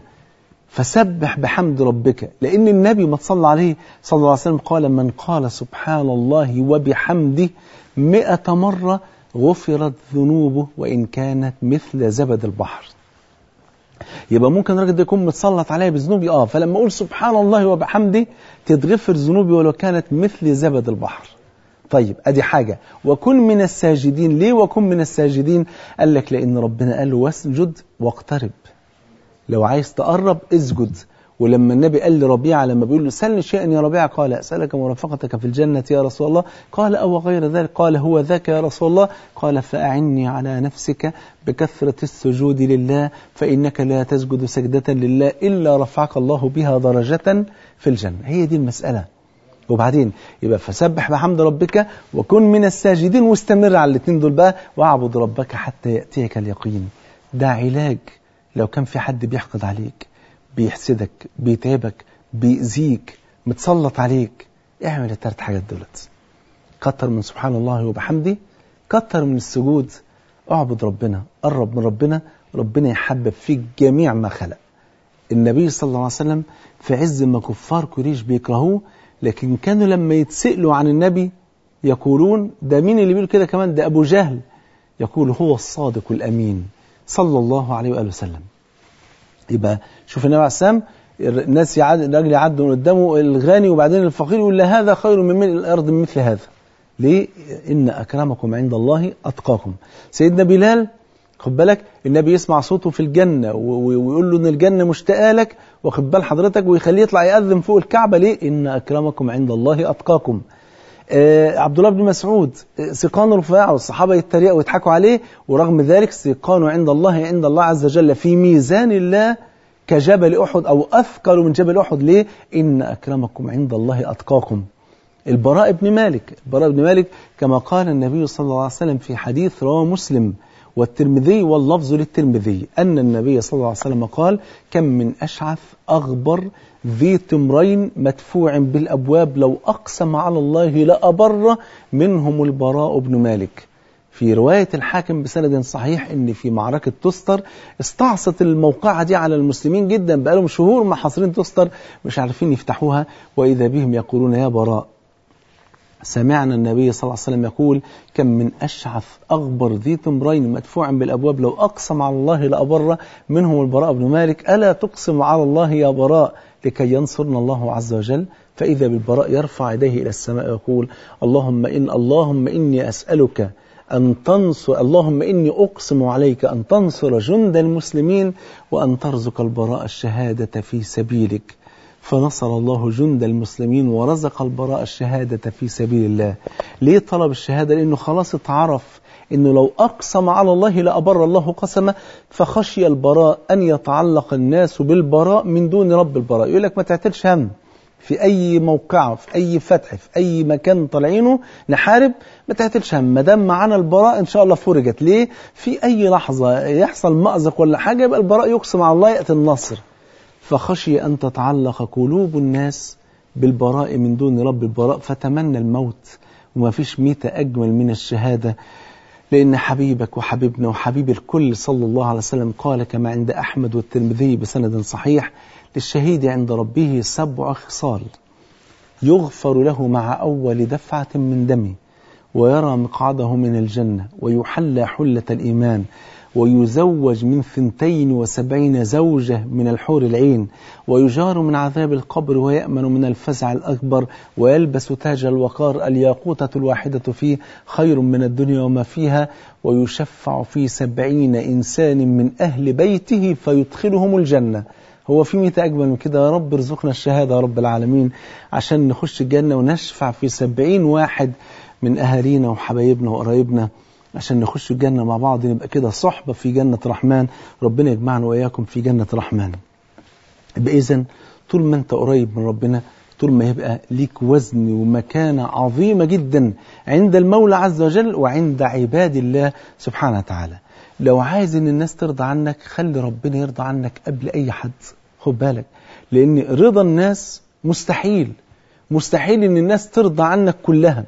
فسبح بحمد ربك لأن النبي ما تصلى عليه صلى الله عليه وسلم قال من قال سبحان الله وبحمده مئة مرة غفرت ذنوبه وإن كانت مثل زبد البحر يبقى ممكن الراجل ده يكون متسلط عليا بذنوبي اه فلما اقول سبحان الله وبحمده تتغفر ذنوبي ولو كانت مثل زبد البحر طيب ادي حاجة وكن من الساجدين ليه وكن من الساجدين قال لك لان ربنا قال له واسجد واقترب لو عايز تقرب اسجد ولما النبي قال لربيعة لما بيقول له سلني شيئا يا ربيعة قال أسألك مرافقتك في الجنة يا رسول الله قال أو غير ذلك قال هو ذاك يا رسول الله قال فأعني على نفسك بكثرة السجود لله فإنك لا تسجد سجدة لله إلا رفعك الله بها درجة في الجنة هي دي المسألة وبعدين يبقى فسبح بحمد ربك وكن من الساجدين واستمر على الاثنين دول بقى واعبد ربك حتى يأتيك اليقين ده علاج لو كان في حد بيحقد عليك بيحسدك بيتعبك بيأذيك متسلط عليك اعمل الثلاث حاجات دولت كتر من سبحان الله وبحمده كتر من السجود اعبد ربنا قرب من ربنا ربنا يحبب فيك جميع ما خلق النبي صلى الله عليه وسلم في عز ما كفار قريش بيكرهوه لكن كانوا لما يتسألوا عن النبي يقولون ده مين اللي بيقول كده كمان ده أبو جهل يقول هو الصادق الأمين صلى الله عليه وآله وسلم يبقى شوف النبي عليه السلام الناس يعد الراجل يعدوا قدامه الغني وبعدين الفقير يقول له هذا خير من ملء الأرض من مثل هذا ليه؟ إن أكرمكم عند الله أتقاكم سيدنا بلال خد بالك النبي يسمع صوته في الجنة ويقول له إن الجنة مشتاقة لك واخد بال حضرتك ويخليه يطلع يأذن فوق الكعبة ليه؟ إن أكرمكم عند الله أتقاكم آه عبد الله بن مسعود سقانه رفيع والصحابة يتريقوا ويضحكوا عليه ورغم ذلك سقانه عند الله عند الله عز وجل في ميزان الله كجبل أحد أو أثقل من جبل أحد ليه؟ إن أكرمكم عند الله أتقاكم البراء بن مالك البراء بن مالك كما قال النبي صلى الله عليه وسلم في حديث رواه مسلم والترمذي واللفظ للترمذي أن النبي صلى الله عليه وسلم قال كم من أشعث أغبر ذي تمرين مدفوع بالأبواب لو أقسم على الله لأبر منهم البراء بن مالك في رواية الحاكم بسند صحيح ان في معركة تستر استعصت الموقعة دي على المسلمين جدا بقالهم شهور محاصرين تستر مش عارفين يفتحوها وإذا بهم يقولون يا براء سمعنا النبي صلى الله عليه وسلم يقول كم من أشعث أغبر ذي تمرين مدفوع بالأبواب لو أقسم على الله لأبر منهم البراء بن مالك ألا تقسم على الله يا براء لكي ينصرنا الله عز وجل فإذا بالبراء يرفع يديه إلى السماء ويقول اللهم إن اللهم إني أسألك أن تنصر اللهم إني أقسم عليك أن تنصر جند المسلمين وأن ترزق البراء الشهادة في سبيلك فنصر الله جند المسلمين ورزق البراء الشهادة في سبيل الله ليه طلب الشهادة لأنه خلاص اتعرف أنه لو أقسم على الله لأبر الله قسمه فخشي البراء أن يتعلق الناس بالبراء من دون رب البراء يقول لك ما تعتلش هم في أي موقعة في أي فتح في أي مكان طالعينه نحارب ما تعتلش هم ما دام معانا البراء إن شاء الله فرجت ليه في أي لحظة يحصل مأزق ولا حاجة يبقى البراء يقسم على الله يأتي النصر فخشي أن تتعلق قلوب الناس بالبراء من دون رب البراء فتمنى الموت وما فيش ميتة أجمل من الشهادة لأن حبيبك وحبيبنا وحبيب الكل صلى الله عليه وسلم قال كما عند أحمد والترمذي بسند صحيح للشهيد عند ربه سبع خصال يغفر له مع أول دفعة من دمه ويرى مقعده من الجنة ويحلى حلة الإيمان ويزوج من ثنتين وسبعين زوجة من الحور العين ويجار من عذاب القبر ويأمن من الفزع الأكبر ويلبس تاج الوقار الياقوتة الواحدة فيه خير من الدنيا وما فيها ويشفع في سبعين إنسان من أهل بيته فيدخلهم الجنة هو في ميت أجمل من كده يا رب ارزقنا الشهادة يا رب العالمين عشان نخش الجنة ونشفع في سبعين واحد من أهالينا وحبايبنا وقرايبنا عشان نخش الجنة مع بعض نبقى كده صحبة في جنة رحمن ربنا يجمعنا وإياكم في جنة رحمن بإذن طول ما أنت قريب من ربنا طول ما يبقى ليك وزن ومكانة عظيمة جدا عند المولى عز وجل وعند عباد الله سبحانه وتعالى لو عايز ان الناس ترضى عنك خلي ربنا يرضى عنك قبل اي حد خد بالك لان رضا الناس مستحيل مستحيل ان الناس ترضى عنك كلها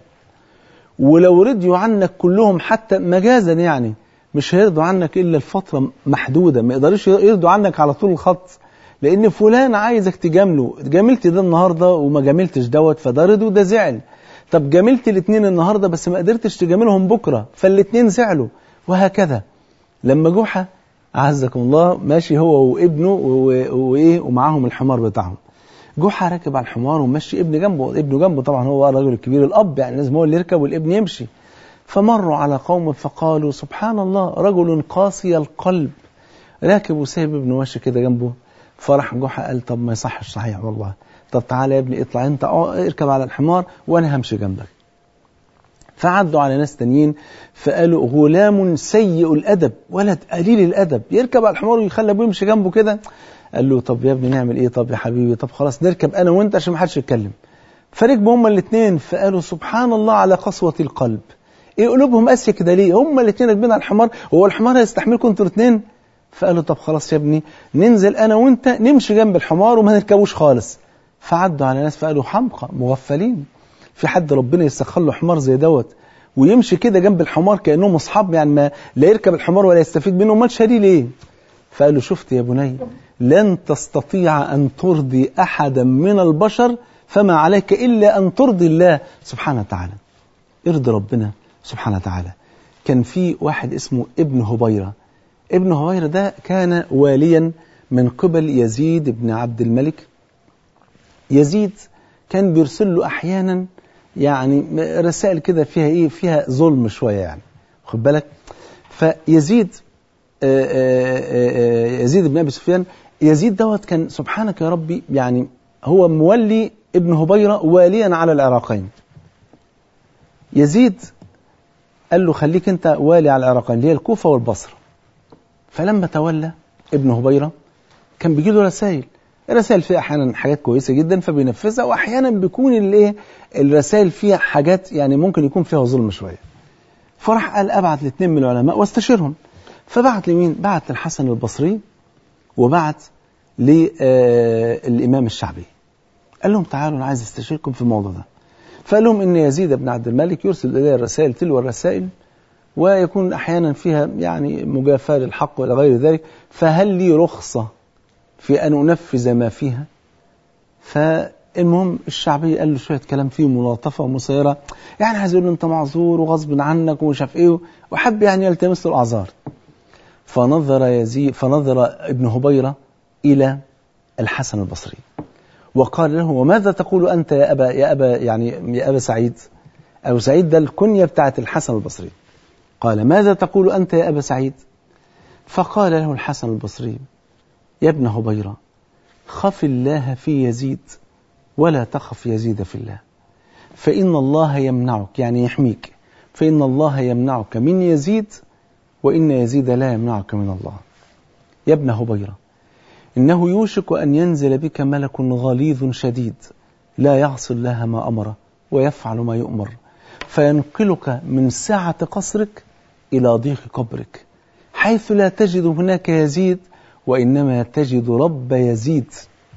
ولو رضيوا عنك كلهم حتى مجازا يعني مش هيرضوا عنك الا لفتره محدوده ما يقدروش يرضوا عنك على طول الخط لان فلان عايزك تجامله جاملت ده النهارده وما جاملتش دوت فده رضي وده زعل طب جاملت الاثنين النهارده بس ما قدرتش تجاملهم بكره فالاثنين زعلوا وهكذا لما جحا أعزكم الله ماشي هو وابنه وإيه ومعاهم الحمار بتاعهم جحا راكب على الحمار ومشي ابن جنبه ابنه جنبه طبعا هو الراجل الكبير الأب يعني لازم هو اللي يركب والابن يمشي فمروا على قوم فقالوا سبحان الله رجل قاسي القلب راكب وسايب ابنه ماشي كده جنبه فرح جحا قال طب ما يصحش صحيح والله طب تعالى يا ابني اطلع انت اركب على الحمار وانا همشي جنبك فعدوا على ناس تانيين فقالوا غلام سيء الأدب ولد قليل الأدب يركب على الحمار ويخلى ابوه يمشي جنبه كده قال له طب يا ابني نعمل ايه طب يا حبيبي طب خلاص نركب انا وانت عشان ما حدش يتكلم فركبوا هما الاثنين فقالوا سبحان الله على قسوة القلب ايه قلوبهم قاسية كده ليه هما الاثنين راكبين على الحمار هو الحمار هيستحملكم انتوا الاثنين فقالوا طب خلاص يا ابني ننزل انا وانت نمشي جنب الحمار وما نركبوش خالص فعدوا على ناس فقالوا حمقى مغفلين في حد ربنا يسخر له حمار زي دوت ويمشي كده جنب الحمار كانهم اصحاب يعني ما لا يركب الحمار ولا يستفيد منه امال شاريه ليه؟ فقال له شفت يا بني لن تستطيع ان ترضي احدا من البشر فما عليك الا ان ترضي الله سبحانه وتعالى. ارضي ربنا سبحانه وتعالى. كان في واحد اسمه ابن هبيره. ابن هبيره ده كان واليا من قبل يزيد بن عبد الملك. يزيد كان بيرسل له احيانا يعني رسائل كده فيها ايه فيها ظلم شويه يعني خد بالك فيزيد آآ آآ يزيد بن ابي سفيان يزيد دوت كان سبحانك يا ربي يعني هو مولي ابن هبيره واليا على العراقين يزيد قال له خليك انت والي على العراقين اللي هي الكوفه والبصره فلما تولى ابن هبيره كان بيجي له رسائل الرسائل فيها احيانا حاجات كويسه جدا فبينفذها واحيانا بيكون الايه الرسائل فيها حاجات يعني ممكن يكون فيها ظلم شويه فراح قال ابعت لاثنين من العلماء واستشيرهم فبعت لمين بعت للحسن البصري وبعت للامام الشعبي قال لهم تعالوا انا عايز استشيركم في الموضوع ده فقال لهم ان يزيد بن عبد الملك يرسل الي الرسائل تلو الرسائل ويكون احيانا فيها يعني مجافاه للحق والى غير ذلك فهل لي رخصه في ان انفذ ما فيها فالمهم الشعبي قال له شويه كلام فيه ملاطفه ومسيره يعني عايز يقول له انت معذور وغصب عنك ومش عارف ايه وحب يعني يلتمس له الاعذار فنظر يزيد فنظر ابن هبيره الى الحسن البصري وقال له وماذا تقول أنت يا أبا يا أبا يعني يا أبا سعيد أبو سعيد ده الكنية بتاعت الحسن البصري قال ماذا تقول أنت يا أبا سعيد فقال له الحسن البصري يا ابن هبيرة خف الله في يزيد ولا تخف يزيد في الله فإن الله يمنعك يعني يحميك فإن الله يمنعك من يزيد وإن يزيد لا يمنعك من الله يا ابن هبيره إنه يوشك أن ينزل بك ملك غليظ شديد لا يعصي الله ما أمره ويفعل ما يؤمر فينقلك من سعة قصرك إلى ضيق قبرك حيث لا تجد هناك يزيد وإنما تجد رب يزيد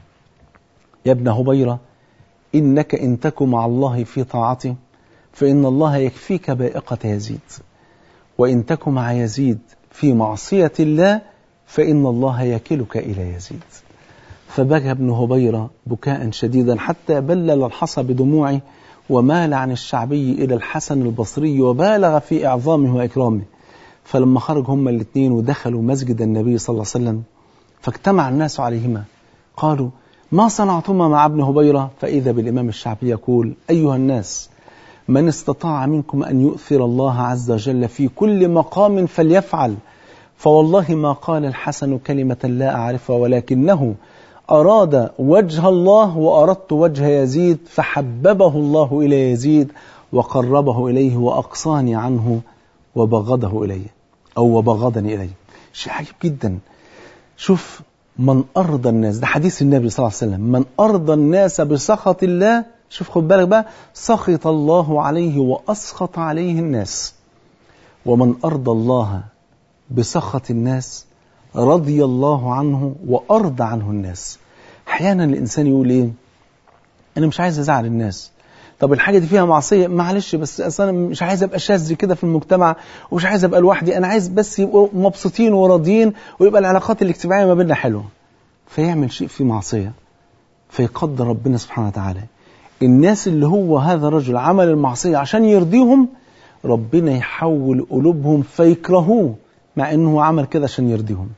يا ابن هبيرة إنك إن تك مع الله في طاعته فإن الله يكفيك بائقة يزيد وإن تك مع يزيد في معصية الله فإن الله يكلك إلى يزيد فبكى ابن هبيرة بكاء شديدا حتى بلل الحصى بدموعه ومال عن الشعبي إلى الحسن البصري وبالغ في إعظامه وإكرامه فلما خرج هما الاثنين ودخلوا مسجد النبي صلى الله عليه وسلم فاجتمع الناس عليهما قالوا ما صنعتما مع ابن هبيرة فإذا بالإمام الشعبي يقول أيها الناس من استطاع منكم أن يؤثر الله عز وجل في كل مقام فليفعل فوالله ما قال الحسن كلمة لا أعرفها ولكنه أراد وجه الله وأردت وجه يزيد فحببه الله إلى يزيد وقربه إليه وأقصاني عنه وبغضه إليه أو وبغضني إليه شيء عجيب جدا شوف من أرضى الناس ده حديث النبي صلى الله عليه وسلم من أرضى الناس بسخط الله شوف خد بالك بقى سخط الله عليه وأسخط عليه الناس ومن أرضى الله بسخط الناس رضي الله عنه وأرضى عنه الناس أحيانا الإنسان يقول إيه أنا مش عايز أزعل الناس طب الحاجة دي فيها معصية معلش بس أصلا مش عايز أبقى شاذ كده في المجتمع ومش عايز أبقى لوحدي أنا عايز بس يبقوا مبسوطين وراضيين ويبقى العلاقات الاجتماعية ما بيننا حلوة فيعمل شيء فيه معصية فيقدر ربنا سبحانه وتعالى الناس اللي هو هذا الرجل عمل المعصية عشان يرضيهم ربنا يحول قلوبهم فيكرهوه مع انه عمل كده عشان يرضيهم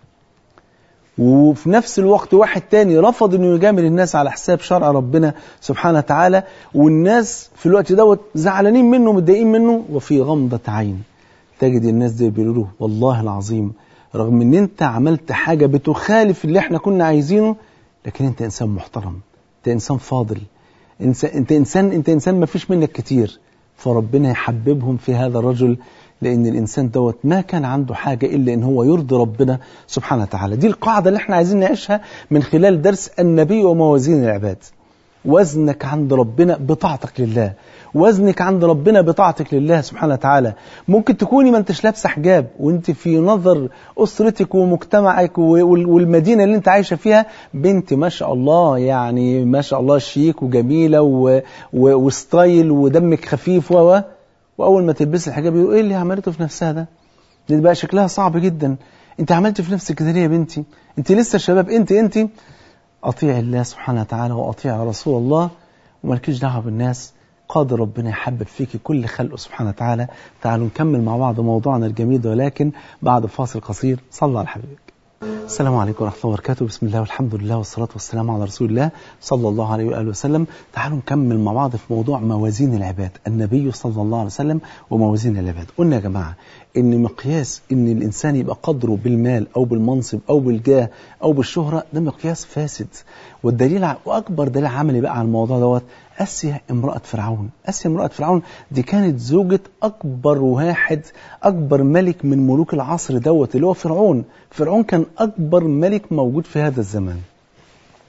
وفي نفس الوقت واحد تاني رفض انه يجامل الناس على حساب شرع ربنا سبحانه وتعالى والناس في الوقت دوت زعلانين منه متضايقين منه وفي غمضة عين تجد الناس دي بيقولوا له والله العظيم رغم ان انت عملت حاجة بتخالف اللي احنا كنا عايزينه لكن انت انسان محترم انت انسان فاضل انت انسان انت انسان ما فيش منك كتير فربنا يحببهم في هذا الرجل لأن الإنسان دوت ما كان عنده حاجة إلا إن هو يرضي ربنا سبحانه وتعالى دي القاعدة اللي احنا عايزين نعيشها من خلال درس النبي وموازين العباد وزنك عند ربنا بطاعتك لله وزنك عند ربنا بطاعتك لله سبحانه وتعالى ممكن تكوني ما انتش لابسه حجاب وانت في نظر اسرتك ومجتمعك والمدينه اللي انت عايشه فيها بنت ما شاء الله يعني ما شاء الله شيك وجميله و... و... وستايل ودمك خفيف و واول ما تلبسي الحجاب يقول ايه اللي عملته في نفسها ده دي بقى شكلها صعب جدا انت عملت في نفسك كده ليه يا بنتي انت لسه شباب انت انت اطيع الله سبحانه وتعالى واطيع رسول الله ومالكيش دعوه بالناس قادر ربنا يحبب فيك كل خلقه سبحانه وتعالى تعالوا نكمل مع بعض موضوعنا الجميل ولكن بعد فاصل قصير صلى على حبيبك السلام عليكم ورحمة الله وبركاته بسم الله والحمد لله والصلاة والسلام على رسول الله صلى الله عليه وآله وسلم تعالوا نكمل مع بعض في موضوع موازين العباد النبي صلى الله عليه وسلم وموازين العباد قلنا يا جماعة ان مقياس ان الانسان يبقى قدره بالمال او بالمنصب او بالجاه او بالشهرة ده مقياس فاسد والدليل واكبر دليل عملي بقى على الموضوع دوت اسيا امرأة فرعون اسيا امرأة فرعون دي كانت زوجة اكبر واحد اكبر ملك من ملوك العصر دوت اللي هو فرعون فرعون كان اكبر ملك موجود في هذا الزمان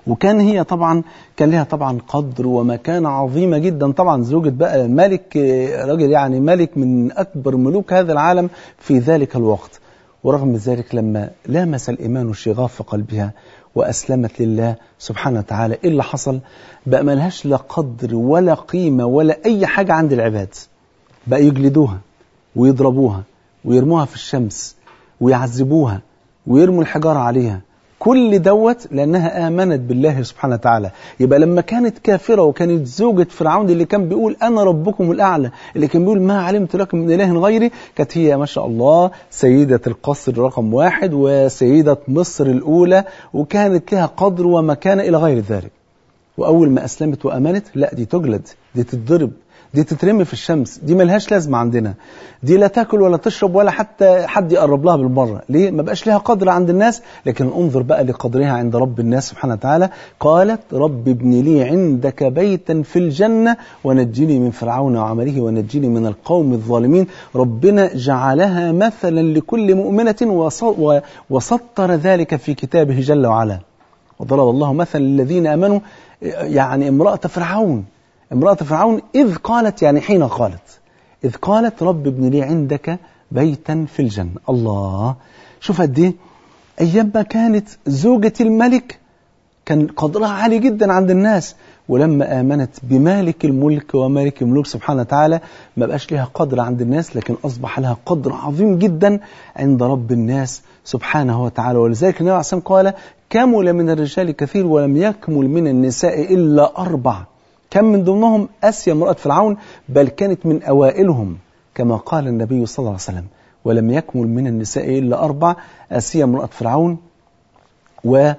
وكان هي طبعا كان لها طبعا قدر ومكانة عظيمة جدا طبعا زوجة بقى ملك راجل يعني ملك من أكبر ملوك هذا العالم في ذلك الوقت ورغم ذلك لما لامس الإيمان شغاف قلبها وأسلمت لله سبحانه وتعالى إيه اللي حصل بقى ملهاش لا قدر ولا قيمة ولا أي حاجة عند العباد بقى يجلدوها ويضربوها ويرموها في الشمس ويعذبوها ويرموا الحجارة عليها كل دوت لأنها آمنت بالله سبحانه وتعالى يبقى لما كانت كافرة وكانت زوجة فرعون اللي كان بيقول أنا ربكم الأعلى اللي كان بيقول ما علمت لكم من إله غيري كانت هي ما شاء الله سيدة القصر رقم واحد وسيدة مصر الأولى وكانت لها قدر ومكانة إلى غير ذلك وأول ما أسلمت وأمنت لا دي تجلد دي تتضرب دي تترمي في الشمس دي ملهاش لازمة عندنا دي لا تاكل ولا تشرب ولا حتى حد يقرب لها بالمرة ليه ما بقاش لها قدر عند الناس لكن انظر بقى لقدرها عند رب الناس سبحانه وتعالى قالت رب ابن لي عندك بيتا في الجنة ونجني من فرعون وعمله ونجني من القوم الظالمين ربنا جعلها مثلا لكل مؤمنة وسطر ذلك في كتابه جل وعلا وضرب الله مثلا للذين امنوا يعني امرأة فرعون امرأة فرعون إذ قالت يعني حين قالت إذ قالت رب ابن لي عندك بيتا في الجنة الله شوف قد إيه أيام ما كانت زوجة الملك كان قدرها عالي جدا عند الناس ولما آمنت بمالك الملك ومالك الملوك سبحانه وتعالى ما بقاش لها قدر عند الناس لكن أصبح لها قدر عظيم جدا عند رب الناس سبحانه وتعالى ولذلك النبي عليه الصلاة والسلام قال كمل من الرجال كثير ولم يكمل من النساء إلا أربع كم من ضمنهم أسيا امرأة فرعون بل كانت من أوائلهم كما قال النبي صلى الله عليه وسلم ولم يكمل من النساء إلا أربع أسيا امرأة فرعون و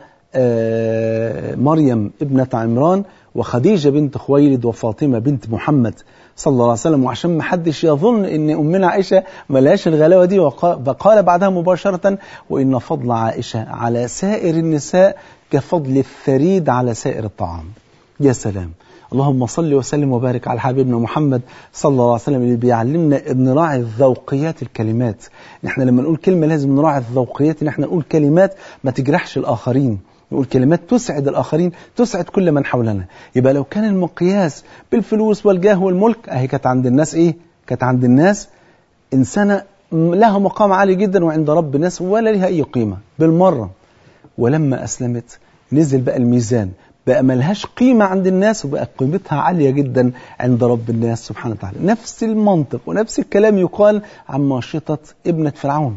مريم ابنة عمران وخديجة بنت خويلد وفاطمة بنت محمد صلى الله عليه وسلم وعشان ما حدش يظن ان امنا عائشة ملهاش الغلاوة دي وقال بعدها مباشرة وان فضل عائشة على سائر النساء كفضل الثريد على سائر الطعام يا سلام اللهم صل وسلم وبارك على حبيبنا محمد صلى الله عليه وسلم اللي بيعلمنا ان نراعي الذوقيات الكلمات احنا لما نقول كلمه لازم نراعي الذوقيات ان احنا نقول كلمات ما تجرحش الاخرين نقول كلمات تسعد الاخرين تسعد كل من حولنا يبقى لو كان المقياس بالفلوس والجاه والملك اهي كانت عند الناس ايه كانت عند الناس انسانه لها مقام عالي جدا وعند رب الناس ولا لها اي قيمه بالمره ولما اسلمت نزل بقى الميزان بقى ملهاش قيمة عند الناس وبقى قيمتها عالية جدا عند رب الناس سبحانه وتعالى نفس المنطق ونفس الكلام يقال عن ماشطة ابنة فرعون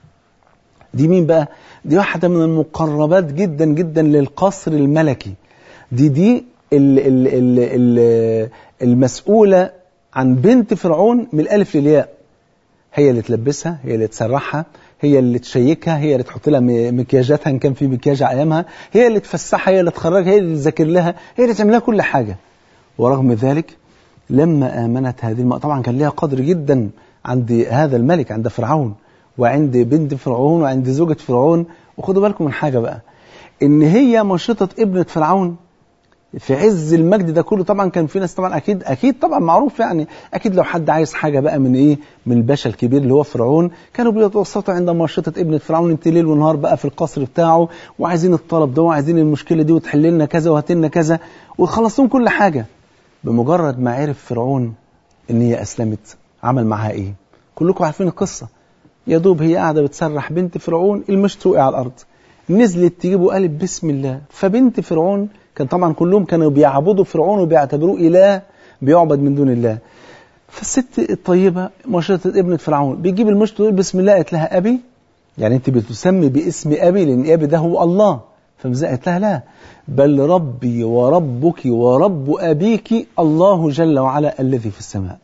دي مين بقى دي واحدة من المقربات جدا جدا للقصر الملكي دي دي ال ال ال ال المسؤولة عن بنت فرعون من الألف للياء هي اللي تلبسها هي اللي تسرحها هي اللي تشيكها هي اللي تحط لها مكياجاتها ان كان في مكياج ايامها هي اللي تفسحها هي اللي تخرجها هي اللي تذاكر لها هي اللي تعمل لها كل حاجه ورغم ذلك لما امنت هذه المرأة طبعا كان لها قدر جدا عند هذا الملك عند فرعون وعند بنت فرعون وعند زوجة فرعون وخدوا بالكم من حاجه بقى ان هي مشطة ابنة فرعون في عز المجد ده كله طبعا كان في ناس طبعا اكيد اكيد طبعا معروف يعني اكيد لو حد عايز حاجه بقى من ايه من الباشا الكبير اللي هو فرعون كانوا بيتوسطوا عند مشطه ابنه فرعون انت ليل ونهار بقى في القصر بتاعه وعايزين الطلب ده وعايزين المشكله دي وتحل لنا كذا وهات لنا كذا وخلص لهم كل حاجه بمجرد ما عرف فرعون ان هي اسلمت عمل معاها ايه كلكم عارفين القصه يا دوب هي قاعده بتسرح بنت فرعون المشط وقع على الارض نزلت تجيبه قالت بسم الله فبنت فرعون كان طبعا كلهم كانوا بيعبدوا فرعون وبيعتبروه إله بيعبد من دون الله فالست الطيبة مشرطة ابنة فرعون بيجيب المشط ويقول بسم الله قالت لها أبي يعني أنت بتسمي باسم أبي لأن أبي ده هو الله فقالت لها لا بل ربي وربك ورب أبيك الله جل وعلا الذي في السماء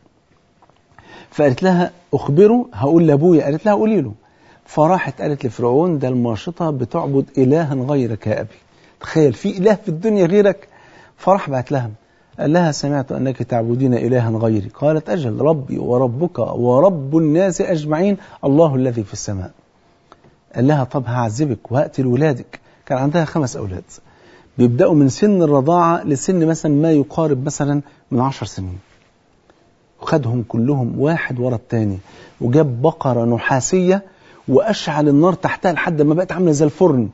فقالت لها أخبره هقول لأبويا قالت لها قولي له فراحت قالت لفرعون ده الماشطة بتعبد إلها غيرك يا أبي تخيل في إله في الدنيا غيرك فراح بعت لها قال لها سمعت أنك تعبدين إلها غيري قالت أجل ربي وربك ورب الناس أجمعين الله الذي في السماء قال لها طب هعذبك وهقتل ولادك كان عندها خمس أولاد بيبدأوا من سن الرضاعة لسن مثلا ما يقارب مثلا من عشر سنين وخدهم كلهم واحد ورا الثاني وجاب بقرة نحاسية وأشعل النار تحتها لحد ما بقت عاملة زي الفرن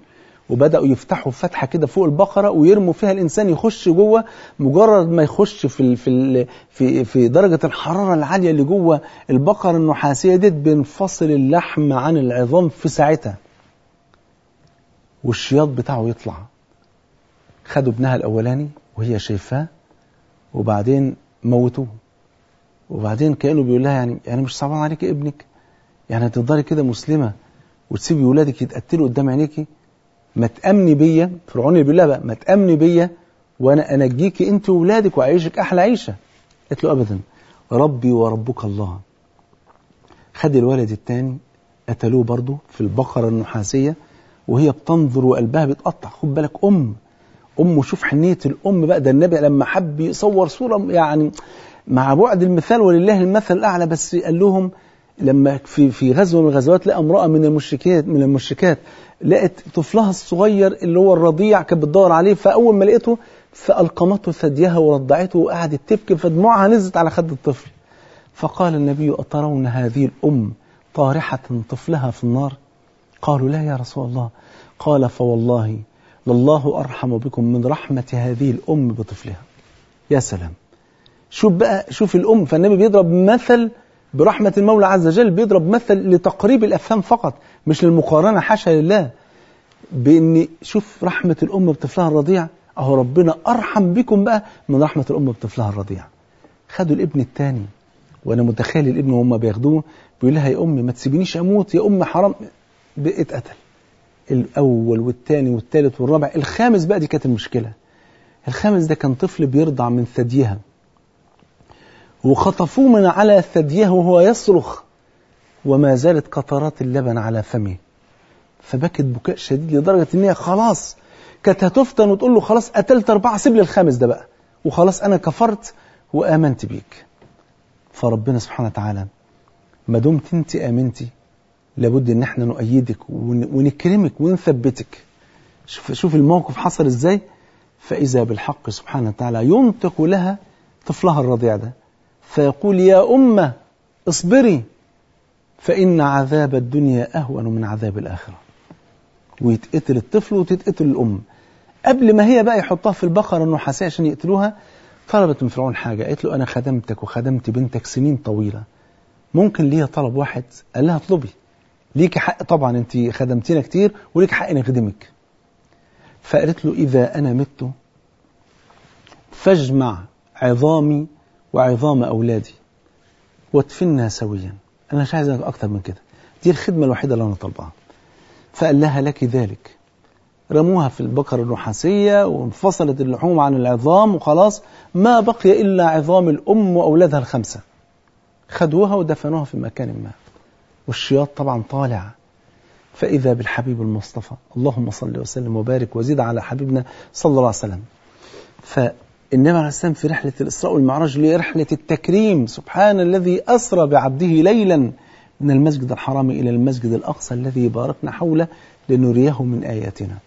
وبدأوا يفتحوا فتحة كده فوق البقرة ويرموا فيها الإنسان يخش جوه مجرد ما يخش في ال في ال في في درجة الحرارة العالية اللي جوه البقرة النحاسية ديت بينفصل اللحم عن العظام في ساعتها والشياط بتاعه يطلع خدوا ابنها الأولاني وهي شايفاه وبعدين موتوه وبعدين كأنه بيقول لها يعني يعني مش صعبان عليك ابنك يعني هتفضلي كده مسلمة وتسيبي ولادك يتقتلوا قدام عينيكي ما تأمني بيا فرعون اللي بيقول لها بقى ما تأمني بيا وانا انجيكي انت واولادك واعيشك احلى عيشه قالت له ابدا ربي وربك الله خد الولد الثاني قتلوه برضه في البقره النحاسيه وهي بتنظر وقلبها بيتقطع خد بالك ام ام وشوف حنيه الام بقى ده النبي لما حب يصور صوره يعني مع بعد المثال ولله المثل الاعلى بس قال لهم لما في في غزوه من الغزوات لقى امراه من المشركات من المشركات لقت طفلها الصغير اللي هو الرضيع كانت بتدور عليه فاول ما لقيته فالقمته ثديها ورضعته وقعدت تبكي فدموعها نزلت على خد الطفل فقال النبي اترون هذه الام طارحه طفلها في النار قالوا لا يا رسول الله قال فوالله لله ارحم بكم من رحمه هذه الام بطفلها يا سلام شوف بقى شوف الام فالنبي بيضرب مثل برحمة المولى عز وجل بيضرب مثل لتقريب الأفهام فقط مش للمقارنة حاشا لله بإن شوف رحمة الأم بطفلها الرضيع أهو ربنا أرحم بكم بقى من رحمة الأم بطفلها الرضيع خدوا الابن الثاني وأنا متخيل الابن وهم بياخدوه بيقول لها يا أمي ما تسيبينيش أموت يا أم حرام اتقتل الأول والثاني والثالث والرابع الخامس بقى دي كانت المشكلة الخامس ده كان طفل بيرضع من ثديها وخطفوه من على ثديه وهو يصرخ وما زالت قطرات اللبن على فمه فبكت بكاء شديد لدرجة ان هي خلاص كانت هتفتن وتقول له خلاص قتلت أربعة سيب لي الخامس ده بقى وخلاص أنا كفرت وآمنت بيك فربنا سبحانه وتعالى ما دمت أنت آمنتي لابد ان احنا نؤيدك ونكرمك ونثبتك شوف, شوف الموقف حصل ازاي فإذا بالحق سبحانه وتعالى ينطق لها طفلها الرضيع ده فيقول يا أمة اصبري فإن عذاب الدنيا أهون من عذاب الآخرة ويتقتل الطفل وتتقتل الأم قبل ما هي بقى يحطها في البقرة النحاسية عشان يقتلوها طلبت من فرعون حاجة قالت له أنا خدمتك وخدمت بنتك سنين طويلة ممكن ليا طلب واحد قال لها اطلبي ليك حق طبعا انت خدمتينا كتير وليك حق نخدمك فقالت له إذا أنا مت فاجمع عظامي وعظام أولادي وادفنها سويا أنا مش عايز أكتر من كده دي الخدمة الوحيدة اللي أنا طالبها فقال لها لك ذلك رموها في البقرة النحاسية وانفصلت اللحوم عن العظام وخلاص ما بقي إلا عظام الأم وأولادها الخمسة خدوها ودفنوها في مكان ما والشياط طبعا طالع فإذا بالحبيب المصطفى اللهم صل وسلم وبارك وزيد على حبيبنا صلى الله عليه وسلم فالنبي عليه السلام في رحلة الإسراء والمعراج لرحلة التكريم سبحان الذي أسرى بعبده ليلا من المسجد الحرام إلى المسجد الأقصى الذي باركنا حوله لنريه من آياتنا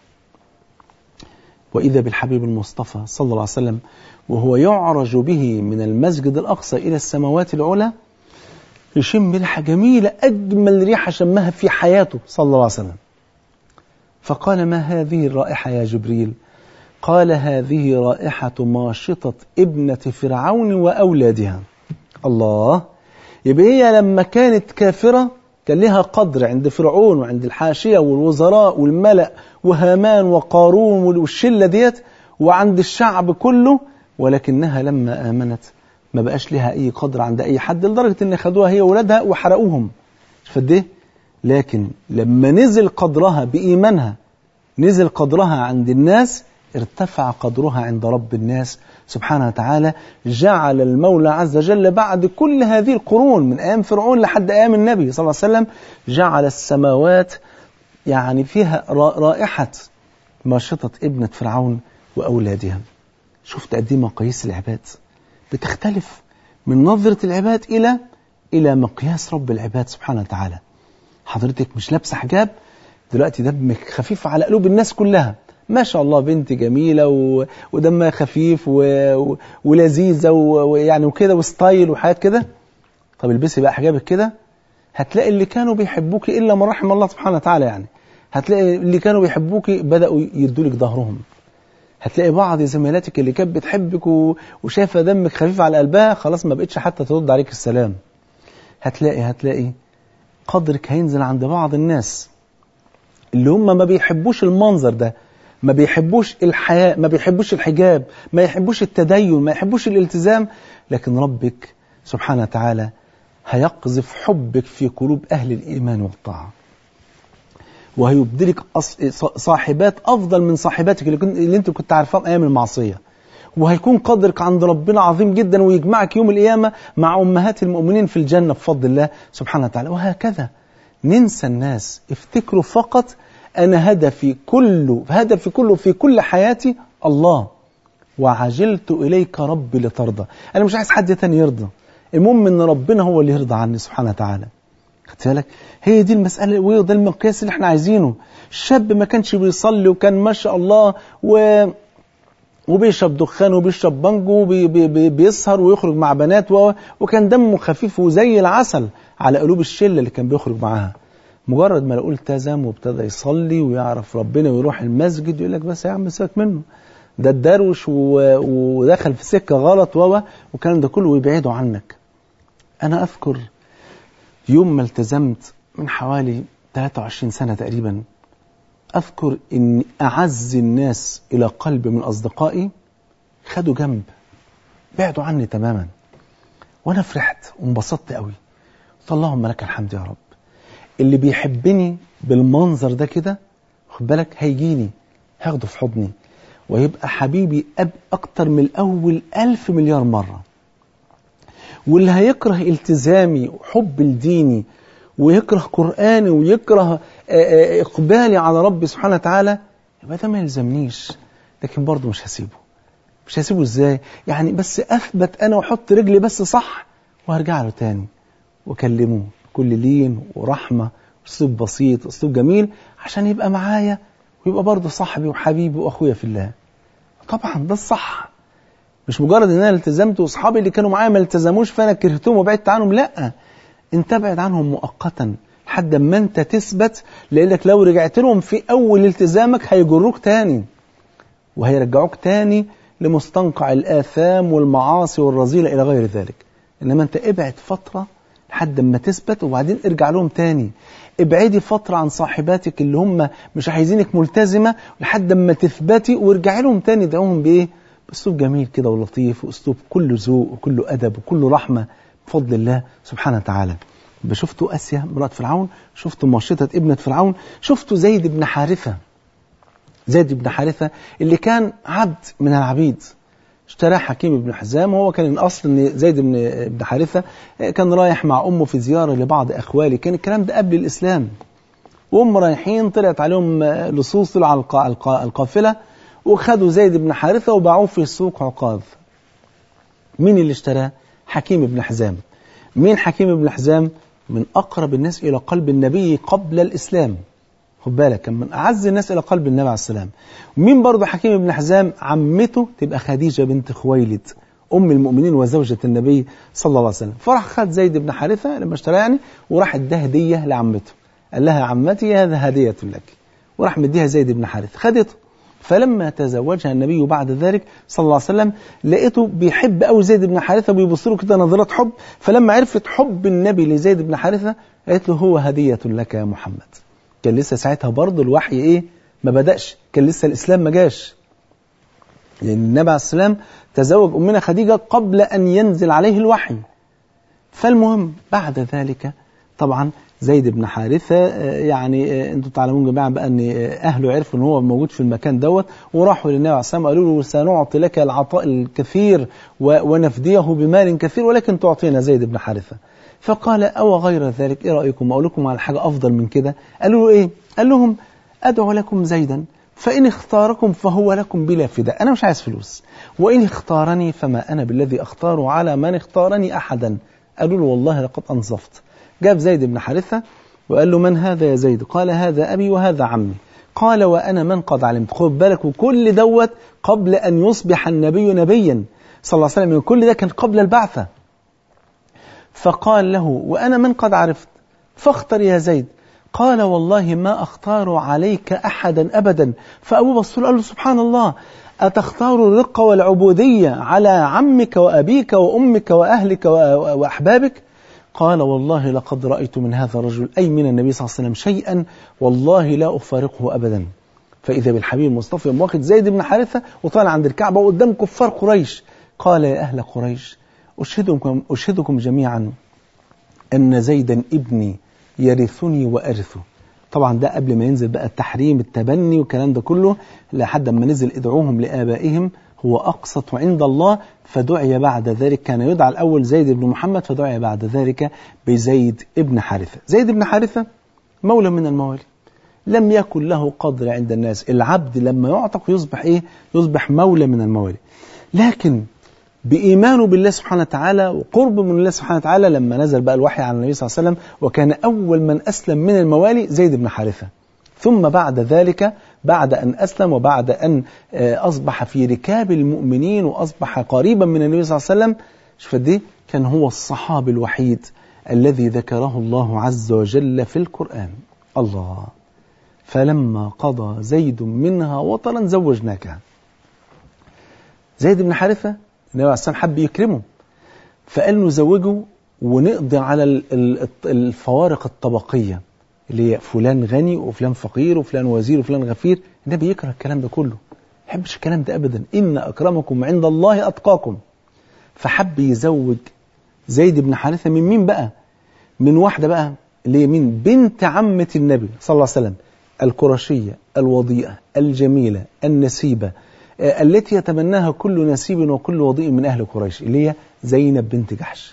وإذا بالحبيب المصطفى صلى الله عليه وسلم وهو يعرج به من المسجد الأقصى إلى السماوات العلى يشم ريحة جميلة أجمل ريحة شمها في حياته صلى الله عليه وسلم فقال ما هذه الرائحة يا جبريل قال هذه رائحة ماشطة ابنة فرعون وأولادها الله يبقى هي لما كانت كافرة كان لها قدر عند فرعون وعند الحاشية والوزراء والملأ وهامان وقارون والشلة ديت وعند الشعب كله ولكنها لما آمنت ما بقاش لها أي قدر عند أي حد لدرجة إن خدوها هي وولادها وحرقوهم فد إيه؟ لكن لما نزل قدرها بإيمانها نزل قدرها عند الناس ارتفع قدرها عند رب الناس سبحانه وتعالى جعل المولى عز وجل بعد كل هذه القرون من أيام فرعون لحد أيام النبي صلى الله عليه وسلم جعل السماوات يعني فيها رائحة ماشطة ابنة فرعون وأولادها شفت قد ايه مقاييس العباد بتختلف من نظرة العباد إلى إلى مقياس رب العباد سبحانه وتعالى حضرتك مش لابسة حجاب دلوقتي دمك خفيف على قلوب الناس كلها ما شاء الله بنت جميلة و... ودمها خفيف و... و... ولذيذة و... ويعني وكده وستايل وحاجات كده طب البسي بقى حجابك كده هتلاقي اللي كانوا بيحبوك إلا من رحم الله سبحانه وتعالى يعني هتلاقي اللي كانوا بيحبوك بدأوا يدولك ظهرهم هتلاقي بعض زميلاتك اللي كانت بتحبك و... وشايفه دمك خفيف على قلبها خلاص ما بقتش حتى ترد عليك السلام هتلاقي هتلاقي قدرك هينزل عند بعض الناس اللي هم ما بيحبوش المنظر ده ما بيحبوش الحياء ما بيحبوش الحجاب ما يحبوش التدين ما يحبوش الالتزام لكن ربك سبحانه وتعالى هيقذف حبك في قلوب أهل الإيمان والطاعة وهيبدلك صاحبات أفضل من صاحباتك اللي, كنت اللي انت كنت عارفاهم أيام المعصية وهيكون قدرك عند ربنا عظيم جدا ويجمعك يوم القيامة مع أمهات المؤمنين في الجنة بفضل الله سبحانه وتعالى وهكذا ننسى الناس افتكروا فقط أنا هدفي كله هدفي كله في كل حياتي الله وعجلت إليك ربي لترضى أنا مش عايز حد تاني يرضى المهم ان ربنا هو اللي يرضى عني سبحانه وتعالى خدت بالك هي دي المسألة وده المقياس اللي احنا عايزينه الشاب ما كانش بيصلي وكان ما شاء الله و وبيشرب دخان وبيشرب بانجو وبيسهر ويخرج مع بنات و... وكان دمه خفيف وزي العسل على قلوب الشلة اللي كان بيخرج معاها مجرد ما لقوا التزم وابتدى يصلي ويعرف ربنا ويروح المسجد يقول لك بس يا عم سيبك منه ده الدروش و... ودخل في سكة غلط و وكان ده كله ويبعده عنك أنا أذكر يوم ما التزمت من حوالي 23 سنة تقريبا أذكر أن أعز الناس إلى قلبي من أصدقائي خدوا جنب بعدوا عني تماما وأنا فرحت وانبسطت قوي قلت اللهم لك الحمد يا رب اللي بيحبني بالمنظر ده كده خد بالك هيجيني هاخده في حضني ويبقى حبيبي أب أكتر من الأول ألف مليار مرة واللي هيكره التزامي وحب لديني ويكره قرآني ويكره إقبالي على ربي سبحانه وتعالى يبقى ده ما يلزمنيش لكن برضه مش هسيبه مش هسيبه ازاي يعني بس أثبت أنا وأحط رجلي بس صح وهرجع له تاني وأكلمه بكل لين ورحمة أسلوب بسيط أسلوب جميل عشان يبقى معايا ويبقى برضه صاحبي وحبيبي وأخويا في الله طبعا ده الصح مش مجرد ان انا التزمت واصحابي اللي كانوا معايا ما التزموش فانا كرهتهم وبعدت عنهم لا انت ابعد عنهم مؤقتا لحد ما انت تثبت لانك لو رجعت لهم في اول التزامك هيجروك تاني وهيرجعوك تاني لمستنقع الاثام والمعاصي والرذيله الى غير ذلك انما انت ابعد فتره لحد ما تثبت وبعدين ارجع لهم تاني ابعدي فترة عن صاحباتك اللي هم مش عايزينك ملتزمة لحد ما تثبتي وارجعي لهم تاني دعوهم بايه باسلوب جميل كده ولطيف واسلوب كله ذوق وكله ادب وكله رحمه بفضل الله سبحانه وتعالى شفتوا اسيا امراه فرعون شفتوا ماشطه ابنه فرعون شفتوا زيد بن حارثه زيد بن حارثه اللي كان عبد من العبيد اشتراه حكيم بن حزام وهو كان الاصل ان زيد بن بن حارثه كان رايح مع امه في زياره لبعض اخواله كان الكلام ده قبل الاسلام وهم رايحين طلعت عليهم لصوص طلعوا على القافله وخدوا زيد بن حارثة وباعوه في سوق عقاظ مين اللي اشتراه حكيم بن حزام مين حكيم بن حزام من أقرب الناس إلى قلب النبي قبل الإسلام خد بالك كان من أعز الناس إلى قلب النبي عليه السلام ومين برضه حكيم بن حزام عمته تبقى خديجة بنت خويلد أم المؤمنين وزوجة النبي صلى الله عليه وسلم فراح خد زيد بن حارثة لما اشتراه يعني وراح اداه هدية لعمته قال لها عمتي هذا هدية لك وراح مديها زيد بن حارثة خدته فلما تزوجها النبي بعد ذلك صلى الله عليه وسلم لقيته بيحب قوي زيد بن حارثه وبيبص له كده نظرات حب فلما عرفت حب النبي لزيد بن حارثه قالت له هو هديه لك يا محمد كان لسه ساعتها برضه الوحي ايه ما بدأش كان لسه الاسلام ما جاش لان النبي عليه السلام تزوج امنا خديجه قبل ان ينزل عليه الوحي فالمهم بعد ذلك طبعا زيد بن حارثة يعني انتم تعلمون جميعا بقى ان اهله عرفوا ان هو موجود في المكان دوت وراحوا للنبي عليه السلام قالوا له سنعطي لك العطاء الكثير ونفديه بمال كثير ولكن تعطينا زيد بن حارثة فقال او غير ذلك ايه رايكم اقول لكم على حاجه افضل من كده قالوا له ايه قال لهم ادعو لكم زيدا فإن اختاركم فهو لكم بلا فداء أنا مش عايز فلوس وإن اختارني فما أنا بالذي أختار على من اختارني أحدا قالوا له والله لقد أنصفت جاب زيد بن حارثة وقال له من هذا يا زيد قال هذا أبي وهذا عمي قال وأنا من قد علمت خد بالك وكل دوت قبل أن يصبح النبي نبيا صلى الله عليه وسلم كل ده كان قبل البعثة فقال له وأنا من قد عرفت فاختر يا زيد قال والله ما أختار عليك أحدا أبدا فأبو بصر قال له سبحان الله أتختار الرقة والعبودية على عمك وأبيك وأمك وأهلك وأحبابك قال والله لقد رأيت من هذا الرجل أي من النبي صلى الله عليه وسلم شيئا والله لا أفارقه أبدا فإذا بالحبيب المصطفى واخد زيد بن حارثة وطالع عند الكعبة وقدام كفار قريش قال يا أهل قريش أشهدكم, أشهدكم جميعا أن زيدا ابني يرثني وأرثه طبعا ده قبل ما ينزل بقى التحريم التبني والكلام ده كله لحد ما نزل ادعوهم لآبائهم هو أقسط عند الله فدعي بعد ذلك كان يدعى الأول زيد بن محمد فدعي بعد ذلك بزيد ابن حارثة زيد بن حارثة مولى من الموالي لم يكن له قدر عند الناس العبد لما يعتق يصبح إيه يصبح مولى من الموالي لكن بإيمانه بالله سبحانه وتعالى وقرب من الله سبحانه وتعالى لما نزل بقى الوحي على النبي صلى الله عليه وسلم وكان أول من أسلم من الموالي زيد بن حارثة ثم بعد ذلك بعد أن أسلم وبعد أن أصبح في ركاب المؤمنين وأصبح قريبا من النبي صلى الله عليه وسلم شوف دي كان هو الصحابي الوحيد الذي ذكره الله عز وجل في القرآن الله فلما قضى زيد منها وطرا زوجناكها زيد بن حارثة النبي عليه الصلاة حب يكرمه فقال نزوجه ونقضي على الفوارق الطبقية اللي هي فلان غني وفلان فقير وفلان وزير وفلان غفير النبي يكره الكلام ده كله ما يحبش الكلام ده أبدا إن أكرمكم عند الله أتقاكم فحب يزوج زيد بن حارثة من مين بقى من واحدة بقى اللي هي مين بنت عمة النبي صلى الله عليه وسلم القرشية الوضيئة الجميلة النسيبة التي يتمناها كل نسيب وكل وضيء من أهل قريش اللي هي زينب بنت جحش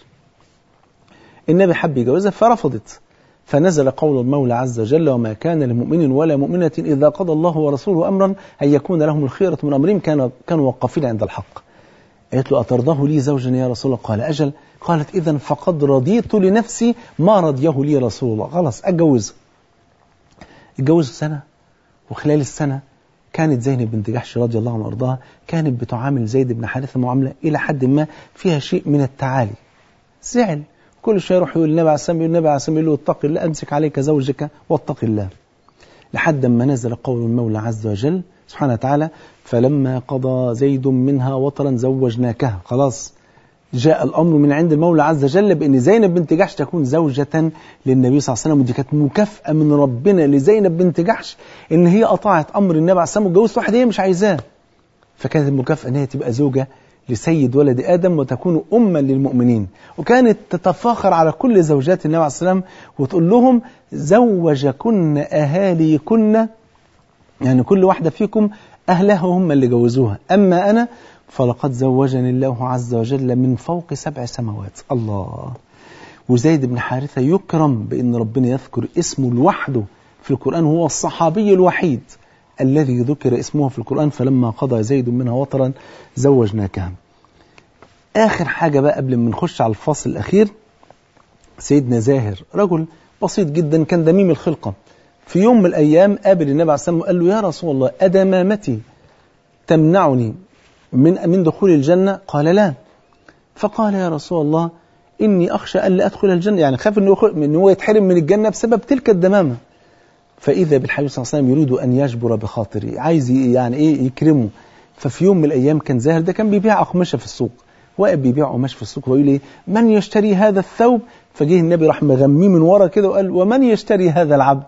النبي حب يجوزها فرفضت فنزل قول المولى عز وجل وما كان لمؤمن ولا مؤمنة إذا قضى الله ورسوله أمرا أن يكون لهم الخيرة من أمرهم كان كانوا وقفين عند الحق قالت له أترضاه لي زوجا يا رسول الله قال أجل قالت إذا فقد رضيت لنفسي ما رضيه لي رسول الله خلاص أتجوزه اتجوزوا سنة وخلال السنة كانت زينب بنت جحش رضي الله عنها وارضاها كانت بتعامل زيد بن حارثة معاملة إلى حد ما فيها شيء من التعالي زعل كل شويه يروح يقول النبي عليه السلام يقول النبي عليه السلام يقول له اتق الله امسك عليك زوجك واتق الله لحد ما نزل قول المولى عز وجل سبحانه وتعالى فلما قضى زيد منها وطرا زوجناكها خلاص جاء الامر من عند المولى عز وجل بان زينب بنت جحش تكون زوجة للنبي صلى الله عليه وسلم ودي كانت مكافأة من ربنا لزينب بنت جحش ان هي اطاعت امر النبي عليه السلام واتجوزت واحد هي مش عايزاه فكانت المكافأة ان هي تبقى زوجة لسيد ولد آدم وتكون أما للمؤمنين وكانت تتفاخر على كل زوجات النبي عليه السلام وتقول لهم زوجكن أهاليكن يعني كل واحدة فيكم أهلها هم اللي جوزوها أما أنا فلقد زوجني الله عز وجل من فوق سبع سماوات الله وزيد بن حارثة يكرم بأن ربنا يذكر اسمه لوحده في القرآن هو الصحابي الوحيد الذي ذكر اسمه في القرآن فلما قضى زيد منها وطرا زوجناكها آخر حاجة بقى قبل ما نخش على الفصل الأخير سيدنا زاهر رجل بسيط جدا كان دميم الخلقة في يوم من الأيام قابل النبي عليه الصلاة والسلام وقال له يا رسول الله أدمامتي تمنعني من من دخول الجنة قال لا فقال يا رسول الله إني أخشى أن لا أدخل الجنة يعني خاف إن هو يتحرم من الجنة بسبب تلك الدمامة فإذا بالحبيب صلى الله عليه وسلم يريد أن يجبر بخاطري عايز يعني إيه يكرمه ففي يوم من الأيام كان زاهر ده كان بيبيع أقمشة في السوق واقف بيبيع قماش في السوق ويقول إيه من يشتري هذا الثوب فجه النبي راح مغميه من ورا كده وقال ومن يشتري هذا العبد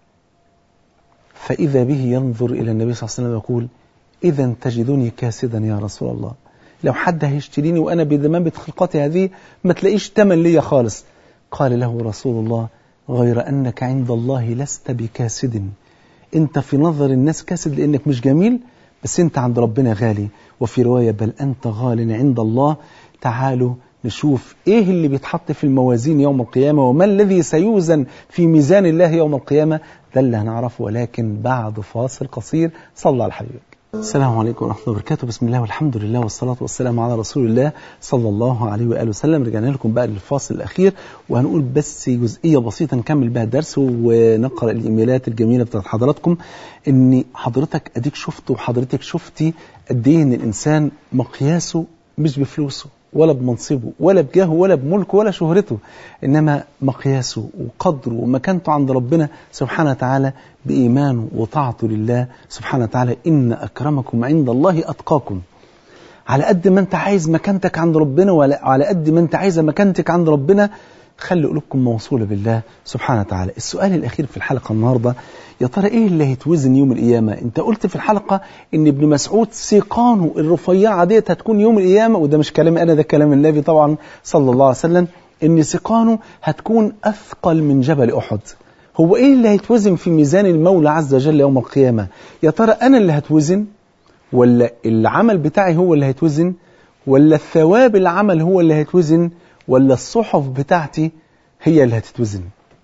فإذا به ينظر إلى النبي صلى الله عليه وسلم ويقول إذا تجدني كاسدا يا رسول الله لو حد هيشتريني وأنا بدمامة خلقتي هذه ما تلاقيش تمن ليا خالص قال له رسول الله غير أنك عند الله لست بكاسد أنت في نظر الناس كاسد لأنك مش جميل بس أنت عند ربنا غالي وفي رواية بل أنت غال عند الله تعالوا نشوف إيه اللي بيتحط في الموازين يوم القيامة وما الذي سيوزن في ميزان الله يوم القيامة ده اللي هنعرفه ولكن بعد فاصل قصير صلى على حبيبك السلام عليكم ورحمة الله وبركاته بسم الله والحمد لله والصلاة والسلام على رسول الله صلى الله عليه وآله وسلم رجعنا لكم بقى للفاصل الأخير وهنقول بس جزئية بسيطة نكمل بها الدرس ونقرأ الإيميلات الجميلة بتاعت حضراتكم إن حضرتك أديك شفت وحضرتك شفتي قد إيه إن الإنسان مقياسه مش بفلوسه ولا بمنصبه ولا بجاهه ولا بملكه ولا شهرته إنما مقياسه وقدره ومكانته عند ربنا سبحانه وتعالى بإيمانه وطاعته لله سبحانه وتعالى إن أكرمكم عند الله أتقاكم على قد ما أنت عايز مكانتك عند ربنا وعلى قد ما أنت عايزة مكانتك عند ربنا خلي قلوبكم موصولة بالله سبحانه وتعالى السؤال الأخير في الحلقة النهاردة يا ترى إيه اللي هيتوزن يوم القيامة أنت قلت في الحلقة إن ابن مسعود سيقانه الرفيعة ديت هتكون يوم القيامة وده مش كلامي أنا ده كلام النبي طبعا صلى الله عليه وسلم إن سيقانه هتكون أثقل من جبل أحد هو إيه اللي هيتوزن في ميزان المولى عز وجل يوم القيامة يا ترى أنا اللي هتوزن ولا العمل بتاعي هو اللي هيتوزن ولا الثواب العمل هو اللي هيتوزن ولا الصحف بتاعتي هي اللي هتتوزن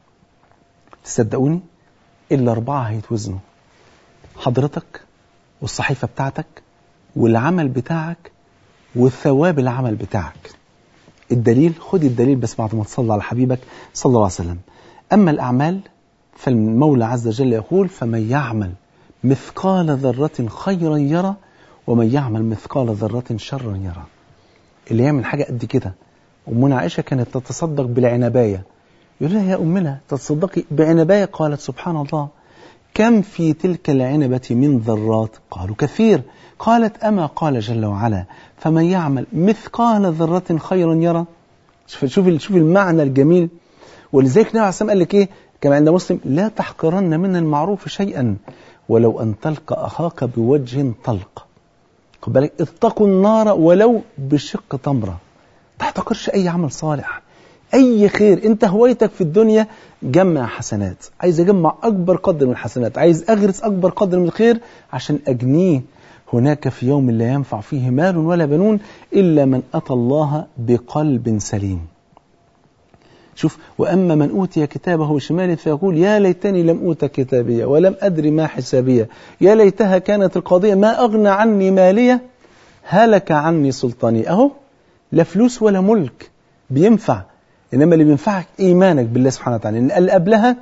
تصدقوني الأربعة هيتوزنوا حضرتك والصحيفة بتاعتك والعمل بتاعك والثواب العمل بتاعك الدليل خد الدليل بس بعد ما تصلى على حبيبك صلى الله عليه وسلم أما الأعمال فالمولى عز وجل يقول فمن يعمل مثقال ذرة خيرا يرى ومن يعمل مثقال ذرة شرا يرى اللي يعمل حاجة قد كده أمنا عائشة كانت تتصدق بالعنباية يقول لها يا أمنا تتصدقي بعنباية قالت سبحان الله كم في تلك العنبة من ذرات قالوا كثير قالت أما قال جل وعلا فمن يعمل مثقال ذرة خيرا يرى شوف شوف شوف المعنى الجميل ولذلك النبي عليه الصلاة قال لك إيه كما عند مسلم لا تحقرن من المعروف شيئا ولو أن تلقى أخاك بوجه طلق خد بالك اتقوا النار ولو بشق تمرة تحتقرش أي عمل صالح أي خير أنت هوايتك في الدنيا جمع حسنات عايز أجمع أكبر قدر من الحسنات عايز أغرس أكبر قدر من الخير عشان أجنيه هناك في يوم لا ينفع فيه مال ولا بنون إلا من أتى الله بقلب سليم شوف وأما من أوتي كتابه بشماله فيقول يا ليتني لم أوت كتابية ولم أدري ما حسابية يا ليتها كانت القضية ما أغنى عني مالية هلك عني سلطاني أهو لا فلوس ولا ملك بينفع إنما اللي بينفعك إيمانك بالله سبحانه وتعالى إن اللي قبلها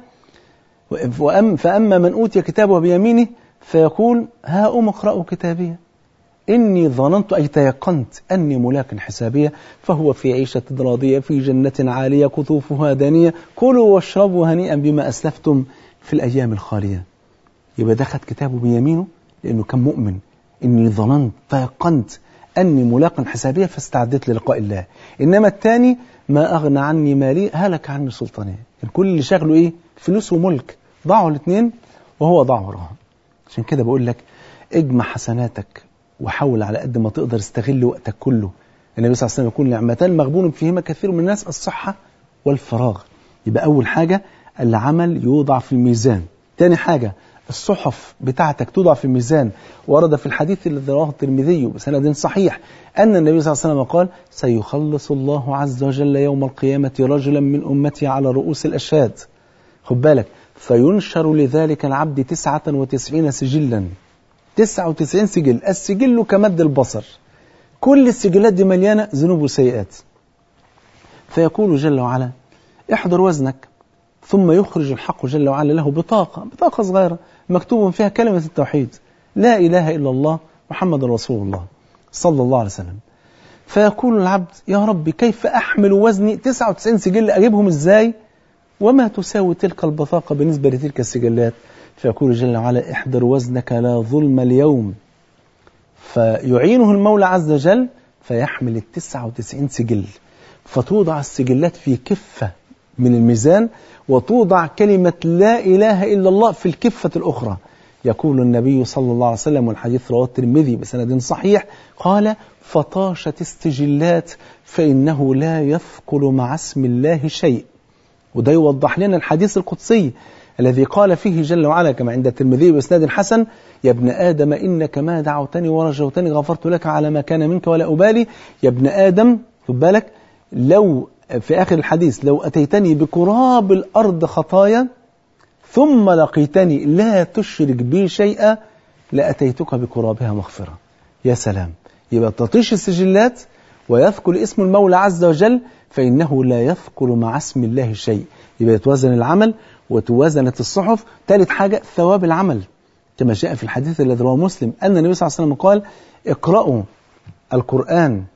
وأم فأما من أوتي كتابه بيمينه فيقول ها أم اقرأوا كتابية إني ظننت أي تيقنت أني ملاك حسابية فهو في عيشة راضية في جنة عالية قطوفها دانية كلوا واشربوا هنيئا بما أسلفتم في الأيام الخالية يبقى ده خد كتابه بيمينه لأنه كان مؤمن إني ظننت تيقنت أني ملاق حسابية فاستعدت للقاء الله إنما الثاني ما أغنى عني مالي هلك عني سلطانية كان كل اللي شغله إيه فلوس وملك ضاعوا الاثنين وهو ضاع وراهم عشان كده بقول لك اجمع حسناتك وحاول على قد ما تقدر استغل وقتك كله النبي صلى الله عليه وسلم يقول نعمتان مغبون فيهما كثير من الناس الصحة والفراغ يبقى أول حاجة العمل يوضع في الميزان تاني حاجة الصحف بتاعتك توضع في الميزان ورد في الحديث الذي رواه الترمذي بسند صحيح أن النبي صلى الله عليه وسلم قال سيخلص الله عز وجل يوم القيامة رجلا من أمتي على رؤوس الأشهاد خد بالك فينشر لذلك العبد تسعة وتسعين سجلا تسعة وتسعين سجل السجل كمد البصر كل السجلات دي مليانة ذنوب وسيئات فيقول جل وعلا احضر وزنك ثم يخرج الحق جل وعلا له بطاقة بطاقة صغيرة مكتوب فيها كلمة التوحيد لا إله إلا الله محمد رسول الله صلى الله عليه وسلم فيقول العبد يا رب كيف أحمل وزني 99 سجل أجيبهم إزاي وما تساوي تلك البطاقة بالنسبة لتلك السجلات فيقول جل وعلا احضر وزنك لا ظلم اليوم فيعينه المولى عز وجل فيحمل التسعة وتسعين سجل فتوضع السجلات في كفة من الميزان وتوضع كلمة لا إله إلا الله في الكفة الأخرى يقول النبي صلى الله عليه وسلم والحديث رواه الترمذي بسند صحيح قال فطاشت السجلات فإنه لا يثقل مع اسم الله شيء وده يوضح لنا الحديث القدسي الذي قال فيه جل وعلا كما عند الترمذي بإسناد حسن يا ابن آدم إنك ما دعوتني ورجوتني غفرت لك على ما كان منك ولا أبالي يا ابن آدم خد بالك لو في آخر الحديث لو أتيتني بقراب الأرض خطايا ثم لقيتني لا تشرك بي شيئا لأتيتك بقرابها مغفرة يا سلام يبقى تطيش السجلات ويذكر اسم المولى عز وجل فإنه لا يذكر مع اسم الله شيء يبقى يتوازن العمل وتوازنت الصحف ثالث حاجة ثواب العمل كما جاء في الحديث الذي رواه مسلم أن النبي صلى الله عليه وسلم قال اقرأوا القرآن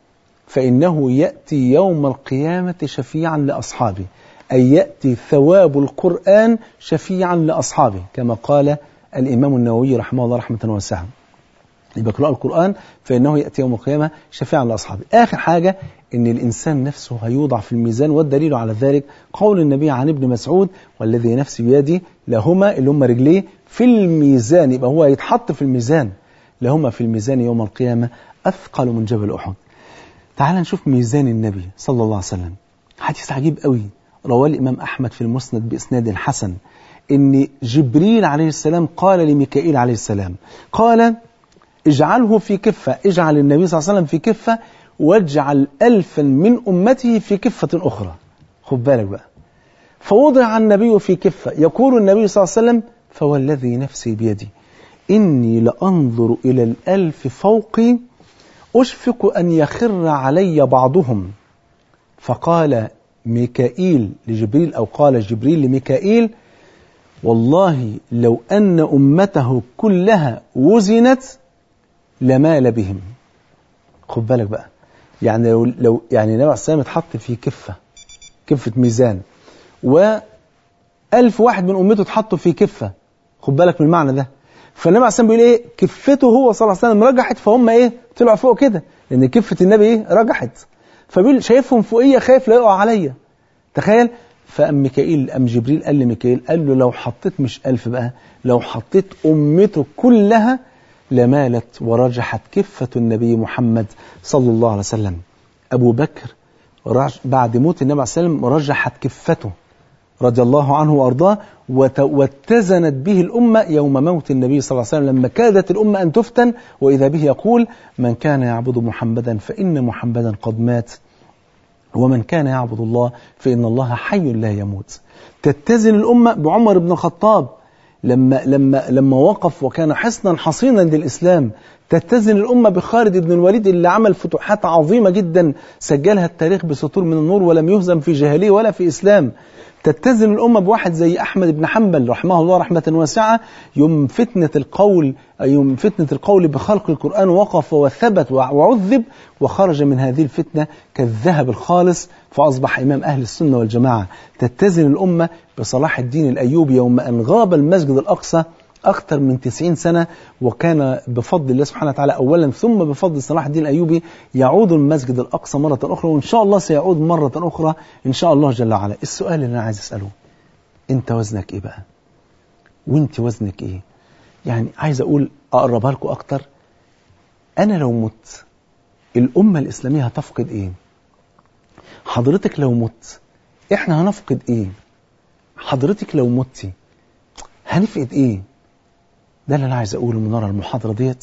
فإنه يأتي يوم القيامة شفيعا لأصحابه أي يأتي ثواب القرآن شفيعا لأصحابه كما قال الإمام النووي رحمه الله رحمة واسعة يبقى قراءة القرآن فإنه يأتي يوم القيامة شفيعا لأصحابه آخر حاجة إن الإنسان نفسه هيوضع في الميزان والدليل على ذلك قول النبي عن ابن مسعود والذي نفسي بيدي لهما اللي هم رجليه في الميزان يبقى هو يتحط في الميزان لهما في الميزان يوم القيامة أثقل من جبل أحد تعال نشوف ميزان النبي صلى الله عليه وسلم حديث عجيب قوي رواه الإمام أحمد في المسند بإسناد حسن إن جبريل عليه السلام قال لميكائيل عليه السلام قال اجعله في كفة اجعل النبي صلى الله عليه وسلم في كفة واجعل ألفا من أمته في كفة أخرى خد بالك بقى فوضع النبي في كفة يقول النبي صلى الله عليه وسلم فوالذي نفسي بيدي إني لأنظر إلى الألف فوقي أشفق أن يخر علي بعضهم فقال ميكائيل لجبريل أو قال جبريل لميكائيل والله لو أن أمته كلها وزنت لمال بهم خد بالك بقى يعني لو, لو يعني النبي عليه السلام اتحط في كفة كفة ميزان وألف واحد من أمته اتحطوا في كفة خد بالك من المعنى ده فالنبي عليه السلام بيقول ايه كفته هو صلى الله عليه وسلم رجحت فهم ايه طلعوا فوق كده لان كفة النبي ايه رجحت فبيقول شايفهم فوقيه خايف لا يقعوا عليا تخيل فأم ميكائيل أم جبريل قال لميكائيل قال له لو حطيت مش ألف بقى لو حطيت أمته كلها لمالت ورجحت كفة النبي محمد صلى الله عليه وسلم أبو بكر بعد موت النبي عليه السلام رجحت كفته رضي الله عنه وأرضاه واتزنت به الأمة يوم موت النبي صلى الله عليه وسلم لما كادت الأمة أن تفتن وإذا به يقول من كان يعبد محمدا فإن محمدا قد مات ومن كان يعبد الله فإن الله حي لا يموت تتزن الأمة بعمر بن الخطاب لما لما لما وقف وكان حصنا حصينا للإسلام تتزن الأمة بخالد بن الوليد اللي عمل فتوحات عظيمة جدا سجلها التاريخ بسطور من النور ولم يهزم في جاهلية ولا في إسلام تتزن الأمة بواحد زي أحمد بن حنبل رحمه الله رحمة واسعة يوم فتنة القول يوم فتنة القول بخلق القرآن وقف وثبت وعذب وخرج من هذه الفتنة كالذهب الخالص فأصبح إمام أهل السنة والجماعة تتزن الأمة بصلاح الدين الأيوبي يوم أن غاب المسجد الأقصى أكثر من 90 سنة وكان بفضل الله سبحانه وتعالى أولا ثم بفضل صلاح الدين الأيوبي يعود المسجد الأقصى مرة أخرى وإن شاء الله سيعود مرة أخرى إن شاء الله جل وعلا السؤال اللي أنا عايز أسأله أنت وزنك إيه بقى وأنت وزنك إيه يعني عايز أقول أقربها لكم أكتر أنا لو مت الأمة الإسلامية هتفقد إيه حضرتك لو مت إحنا هنفقد إيه حضرتك لو متي هنفقد إيه ده اللي أنا عايز أقوله من ورا المحاضرة ديت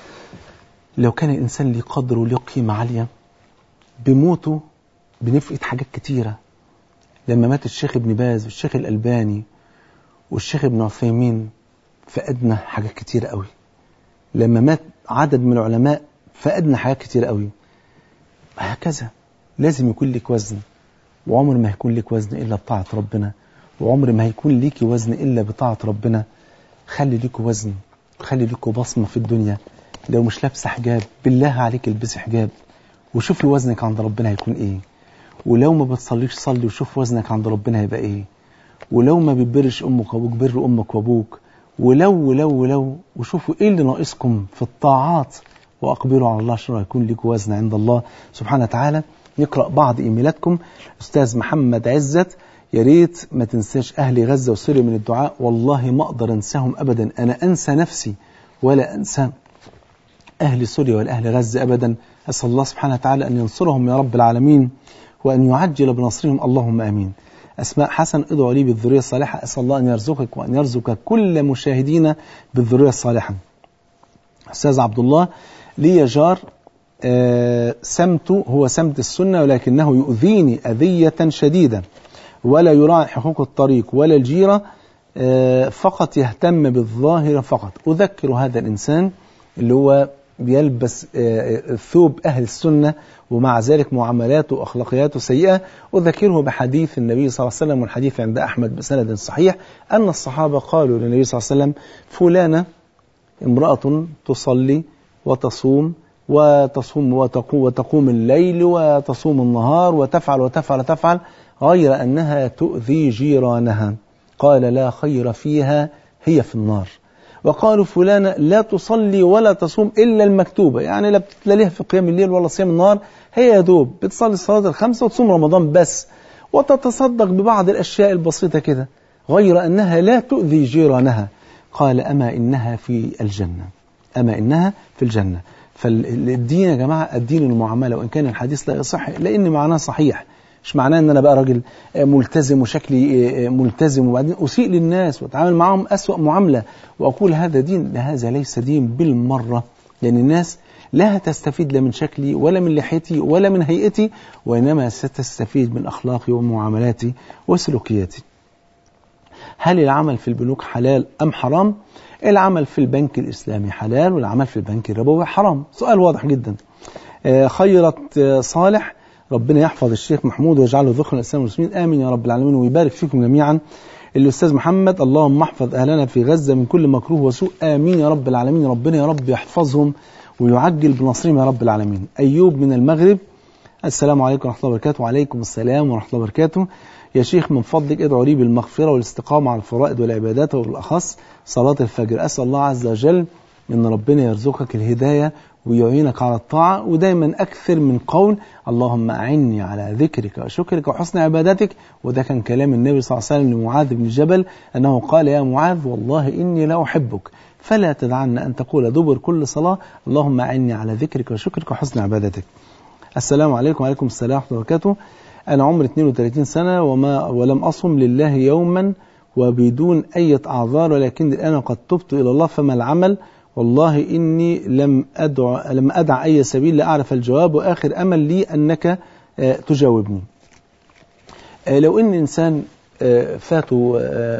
لو كان الإنسان ليه قدر وليه قيمة عالية بموته بنفقد حاجات كتيرة لما مات الشيخ ابن باز والشيخ الألباني والشيخ ابن عثيمين فقدنا حاجات كتيرة قوي لما مات عدد من العلماء فقدنا حاجات كتيرة قوي هكذا لازم يكون لك وزن وعمر ما هيكون لك وزن إلا بطاعة ربنا وعمر ما هيكون ليك وزن إلا بطاعة ربنا خلي ليكوا وزن خلي ليكوا بصمة في الدنيا لو مش لابسة حجاب بالله عليك البسي حجاب وشوفي وزنك عند ربنا هيكون ايه ولو ما بتصليش صلي وشوف وزنك عند ربنا هيبقى ايه ولو ما بتبرش امك وابوك بر امك وابوك ولو ولو ولو وشوفوا ايه اللي ناقصكم في الطاعات واقبلوا على الله عشان يكون لكم وزن عند الله سبحانه وتعالى نقرا بعض ايميلاتكم استاذ محمد عزت يا ريت ما تنساش أهل غزة وسوريا من الدعاء والله ما أقدر أنساهم أبدا أنا أنسى نفسي ولا أنسى أهل سوريا والأهل غزة أبدا أسأل الله سبحانه وتعالى أن ينصرهم يا رب العالمين وأن يعجل بنصرهم اللهم آمين أسماء حسن ادعوا لي بالذرية الصالحة أسأل الله أن يرزقك وأن يرزق كل مشاهدين بالذرية الصالحة أستاذ عبد الله لي جار آه سمت هو سمت السنة ولكنه يؤذيني أذية شديدة ولا يراعي حقوق الطريق ولا الجيرة فقط يهتم بالظاهرة فقط أذكر هذا الإنسان اللي هو بيلبس ثوب أهل السنة ومع ذلك معاملاته وأخلاقياته سيئة أذكره بحديث النبي صلى الله عليه وسلم والحديث عند أحمد بسند صحيح أن الصحابة قالوا للنبي صلى الله عليه وسلم فلانة امرأة تصلي وتصوم وتصوم وتقوم, وتقوم الليل وتصوم النهار وتفعل وتفعل وتفعل غير أنها تؤذي جيرانها قال لا خير فيها هي في النار وقالوا فلانة لا تصلي ولا تصوم إلا المكتوبة يعني لا بتلاقيها في قيام الليل ولا صيام النهار هي يا دوب بتصلي الصلاة الخمسة وتصوم رمضان بس وتتصدق ببعض الأشياء البسيطة كده غير أنها لا تؤذي جيرانها قال أما إنها في الجنة أما إنها في الجنة فالدين يا جماعة الدين المعاملة وإن كان الحديث لا يصح لأن معناه صحيح مش معناه ان انا بقى راجل ملتزم وشكلي ملتزم وبعدين اسيء للناس واتعامل معهم اسوأ معامله واقول هذا دين لا هذا ليس دين بالمره لان الناس لا تستفيد لا من شكلي ولا من لحيتي ولا من هيئتي وانما ستستفيد من اخلاقي ومعاملاتي وسلوكياتي. هل العمل في البنوك حلال ام حرام؟ العمل في البنك الاسلامي حلال والعمل في البنك الربوي حرام، سؤال واضح جدا. خيرت صالح ربنا يحفظ الشيخ محمود ويجعله ذخر الاسلام والمسلمين امين يا رب العالمين ويبارك فيكم جميعا الاستاذ محمد اللهم احفظ اهلنا في غزه من كل مكروه وسوء امين يا رب العالمين ربنا يا رب يحفظهم ويعجل بنصرهم يا رب العالمين ايوب من المغرب السلام عليكم ورحمه الله وبركاته وعليكم السلام ورحمه الله وبركاته يا شيخ من فضلك ادعوا لي بالمغفره والاستقامه على الفرائض والعبادات وبالاخص صلاه الفجر اسال الله عز وجل ان ربنا يرزقك الهدايه ويعينك على الطاعة ودايما أكثر من قول اللهم أعني على ذكرك وشكرك وحسن عبادتك وده كان كلام النبي صلى الله عليه وسلم لمعاذ بن جبل أنه قال يا معاذ والله إني لا أحبك فلا تدعن أن تقول دبر كل صلاة اللهم أعني على ذكرك وشكرك وحسن عبادتك السلام عليكم وعليكم السلام ورحمة الله وبركاته أنا عمري 32 سنة وما ولم أصم لله يوما وبدون أي أعذار ولكن الآن قد تبت إلى الله فما العمل والله إني لم أدع لم أدع أي سبيل لأعرف الجواب وآخر أمل لي أنك تجاوبني لو إن إنسان فاتوا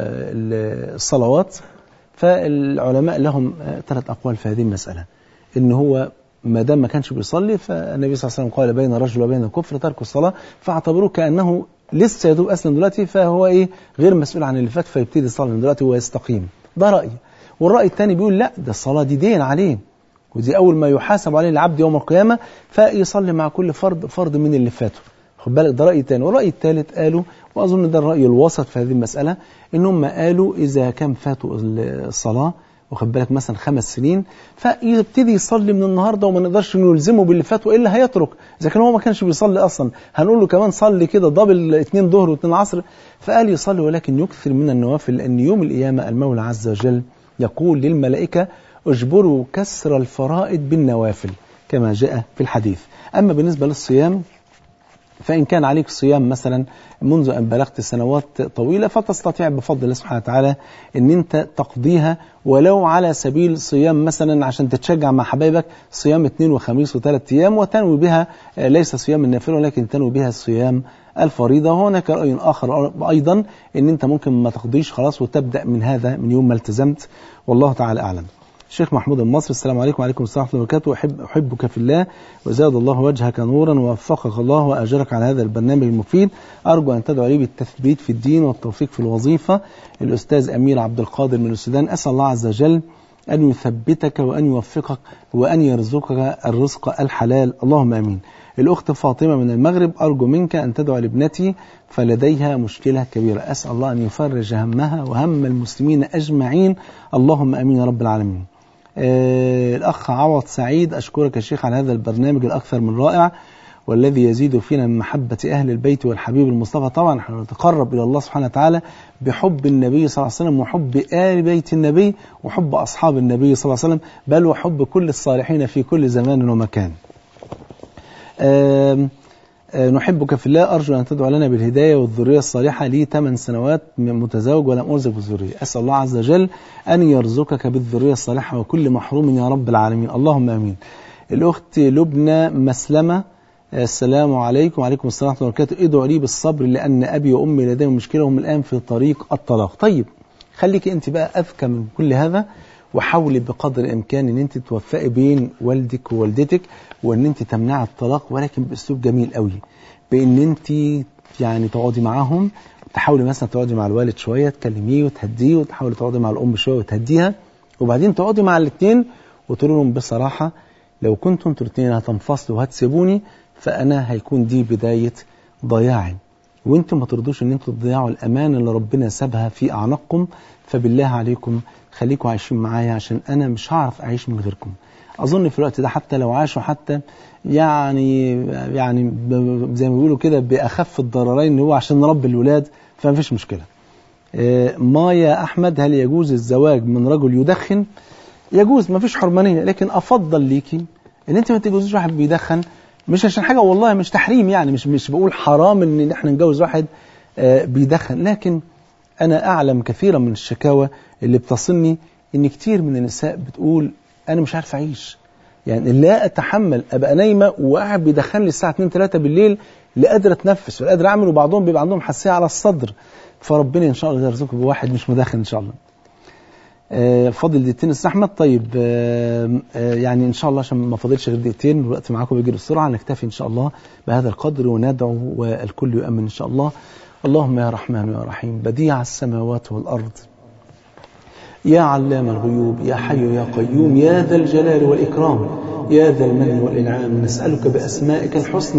الصلوات فالعلماء لهم ثلاث أقوال في هذه المسألة إن هو ما دام ما كانش بيصلي فالنبي صلى الله عليه وسلم قال بين الرجل وبين الكفر ترك الصلاة فاعتبروه كأنه لسه يدوب أسلم دلوقتي فهو إيه غير مسؤول عن اللي فات فيبتدي يصلي من دلوقتي ويستقيم ده رأيي والرأي الثاني بيقول لا ده الصلاة دي دين عليه ودي أول ما يحاسب عليه العبد يوم القيامة فيصلي مع كل فرد فرد من اللي فاته خد بالك ده رأي تاني والرأي الثالث قالوا وأظن ده الرأي الوسط في هذه المسألة إن هم قالوا إذا كان فاتوا الصلاة واخد بالك مثلا خمس سنين فيبتدي يصلي من النهارده وما نقدرش نلزمه باللي فات والا هيترك اذا كان هو ما كانش بيصلي اصلا هنقول له كمان صلي كده دبل اثنين ظهر واثنين عصر فقال يصلي ولكن يكثر من النوافل لان يوم القيامه المولى عز وجل يقول للملائكه اجبروا كسر الفرائض بالنوافل كما جاء في الحديث اما بالنسبه للصيام فإن كان عليك صيام مثلا منذ أن بلغت سنوات طويلة فتستطيع بفضل الله سبحانه وتعالى أن أنت تقضيها ولو على سبيل صيام مثلا عشان تتشجع مع حبايبك صيام اثنين وخميس وثلاث أيام وتنوي بها ليس صيام النافلة ولكن تنوي بها صيام الفريضة وهناك رأي آخر أيضا أن أنت ممكن ما تقضيش خلاص وتبدأ من هذا من يوم ما التزمت والله تعالى أعلم الشيخ محمود المصري السلام عليكم وعليكم السلام ورحمة الله وبركاته أحب أحبك في الله وزاد الله وجهك نورا ووفقك الله وأجرك على هذا البرنامج المفيد أرجو أن تدعو لي بالتثبيت في الدين والتوفيق في الوظيفة الأستاذ أمير عبد القادر من السودان أسأل الله عز وجل أن يثبتك وأن يوفقك وأن يرزقك الرزق الحلال اللهم آمين الأخت فاطمة من المغرب أرجو منك أن تدعو لابنتي فلديها مشكلة كبيرة أسأل الله أن يفرج همها وهم المسلمين أجمعين اللهم أمين يا رب العالمين آه الأخ عوض سعيد أشكرك يا شيخ على هذا البرنامج الأكثر من رائع والذي يزيد فينا من محبة أهل البيت والحبيب المصطفى طبعا نحن نتقرب إلى الله سبحانه وتعالى بحب النبي صلى الله عليه وسلم وحب آل بيت النبي وحب أصحاب النبي صلى الله عليه وسلم بل وحب كل الصالحين في كل زمان ومكان آه نحبك في الله أرجو أن تدعو لنا بالهداية والذرية الصالحة لي 8 سنوات متزوج ولم أرزق بالذرية أسأل الله عز وجل أن يرزقك بالذرية الصالحة وكل محروم يا رب العالمين اللهم آمين الأخت لبنى مسلمة السلام عليكم وعليكم السلام ورحمة الله وبركاته ادعوا لي بالصبر لأن أبي وأمي لديهم مشكلة وهم الآن في طريق الطلاق طيب خليك أنت بقى أذكى من كل هذا وحاولي بقدر الامكان ان انت توفقي بين والدك ووالدتك وان انت تمنعي الطلاق ولكن باسلوب جميل قوي بان انت يعني تقعدي معاهم تحاولي مثلا تقعدي مع الوالد شويه تكلميه وتهديه وتحاولي تقعدي مع الام شويه وتهديها وبعدين تقعدي مع الاثنين وتقولي لهم بصراحه لو كنتم انتوا الاثنين هتنفصلوا وهتسيبوني فانا هيكون دي بدايه ضياعي وانتم ما ترضوش ان انتوا تضيعوا الامانه اللي ربنا سابها في اعناقكم فبالله عليكم خليكم عايشين معايا عشان انا مش هعرف اعيش من غيركم اظن في الوقت ده حتى لو عاشوا حتى يعني يعني ب- زي ما بيقولوا كده باخف الضررين اللي هو عشان نربي الولاد فما فيش مشكله آه، مايا احمد هل يجوز الزواج من رجل يدخن يجوز ما فيش حرمانيه لكن افضل ليكي ان انت ما تتجوزيش واحد بيدخن مش عشان حاجه والله مش تحريم يعني مش مش بقول حرام ان احنا نتجوز واحد آه، بيدخن لكن انا اعلم كثيرا من الشكاوى اللي بتصلني ان كتير من النساء بتقول انا مش عارف اعيش يعني لا اتحمل ابقى نايمه وقاعد بيدخن لي الساعه 2 3 بالليل لا قادر اتنفس ولا قادر اعمل وبعضهم بيبقى عندهم حساسيه على الصدر فربنا ان شاء الله يرزقكم بواحد مش مدخن ان شاء الله آه، فاضل دقيقتين استاذ احمد طيب آه، آه، يعني ان شاء الله عشان ما فاضلش غير دقيقتين الوقت معاكم بيجري بسرعه نكتفي ان شاء الله بهذا القدر وندعو والكل يؤمن ان شاء الله اللهم يا رحمن يا رحيم بديع السماوات والارض يا علام الغيوب يا حي يا قيوم يا ذا الجلال والإكرام يا ذا المن والإنعام نسألك بأسمائك الحسنى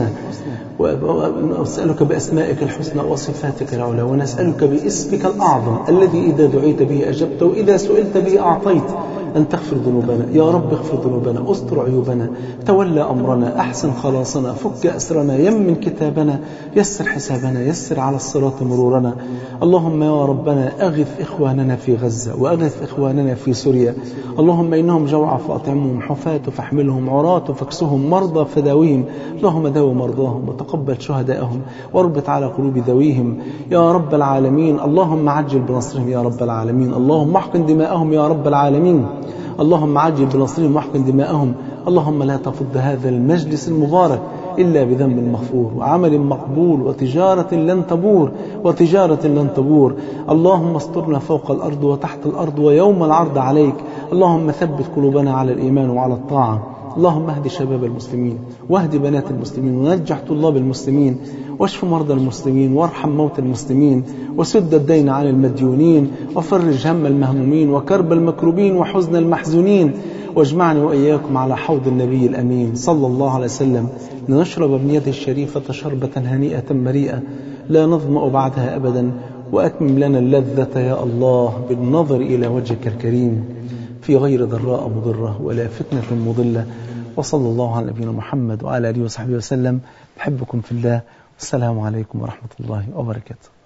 ونسألك بأسمائك الحسنى وصفاتك العلى ونسألك باسمك الأعظم الذي إذا دعيت به أجبت وإذا سئلت به أعطيت أن تغفر ذنوبنا يا رب اغفر ذنوبنا استر عيوبنا تولى أمرنا أحسن خلاصنا فك أسرنا يمن كتابنا يسر حسابنا يسر على الصراط مرورنا اللهم يا ربنا أغث إخواننا في غزة وأغث إخواننا في سوريا اللهم إنهم جوع فأطعمهم حفاة فاحملهم عراة فاكسهم مرضى فداويهم اللهم داو مرضاهم وتقبل شهداءهم واربط على قلوب ذويهم يا رب العالمين اللهم عجل بنصرهم يا رب العالمين اللهم احقن دماءهم يا رب العالمين اللهم عجل بنصرهم واحقن دماءهم اللهم لا تفض هذا المجلس المبارك إلا بذنب مغفور وعمل مقبول وتجارة لن تبور وتجارة لن تبور اللهم استرنا فوق الأرض وتحت الأرض ويوم العرض عليك اللهم ثبت قلوبنا على الإيمان وعلى الطاعة اللهم اهد شباب المسلمين واهد بنات المسلمين ونجح طلاب المسلمين واشف مرضى المسلمين وارحم موتى المسلمين وسد الدين عن المديونين وفرج هم المهمومين وكرب المكروبين وحزن المحزونين واجمعني وإياكم على حوض النبي الأمين صلى الله عليه وسلم لنشرب من يده الشريفة شربة هنيئة مريئة لا نظمأ بعدها أبدا وأتمم لنا اللذة يا الله بالنظر إلى وجهك الكريم في غير ضراء مضرة ولا فتنة مضلة وصلى الله على نبينا محمد وعلى آله وصحبه وسلم بحبكم في الله والسلام عليكم ورحمة الله وبركاته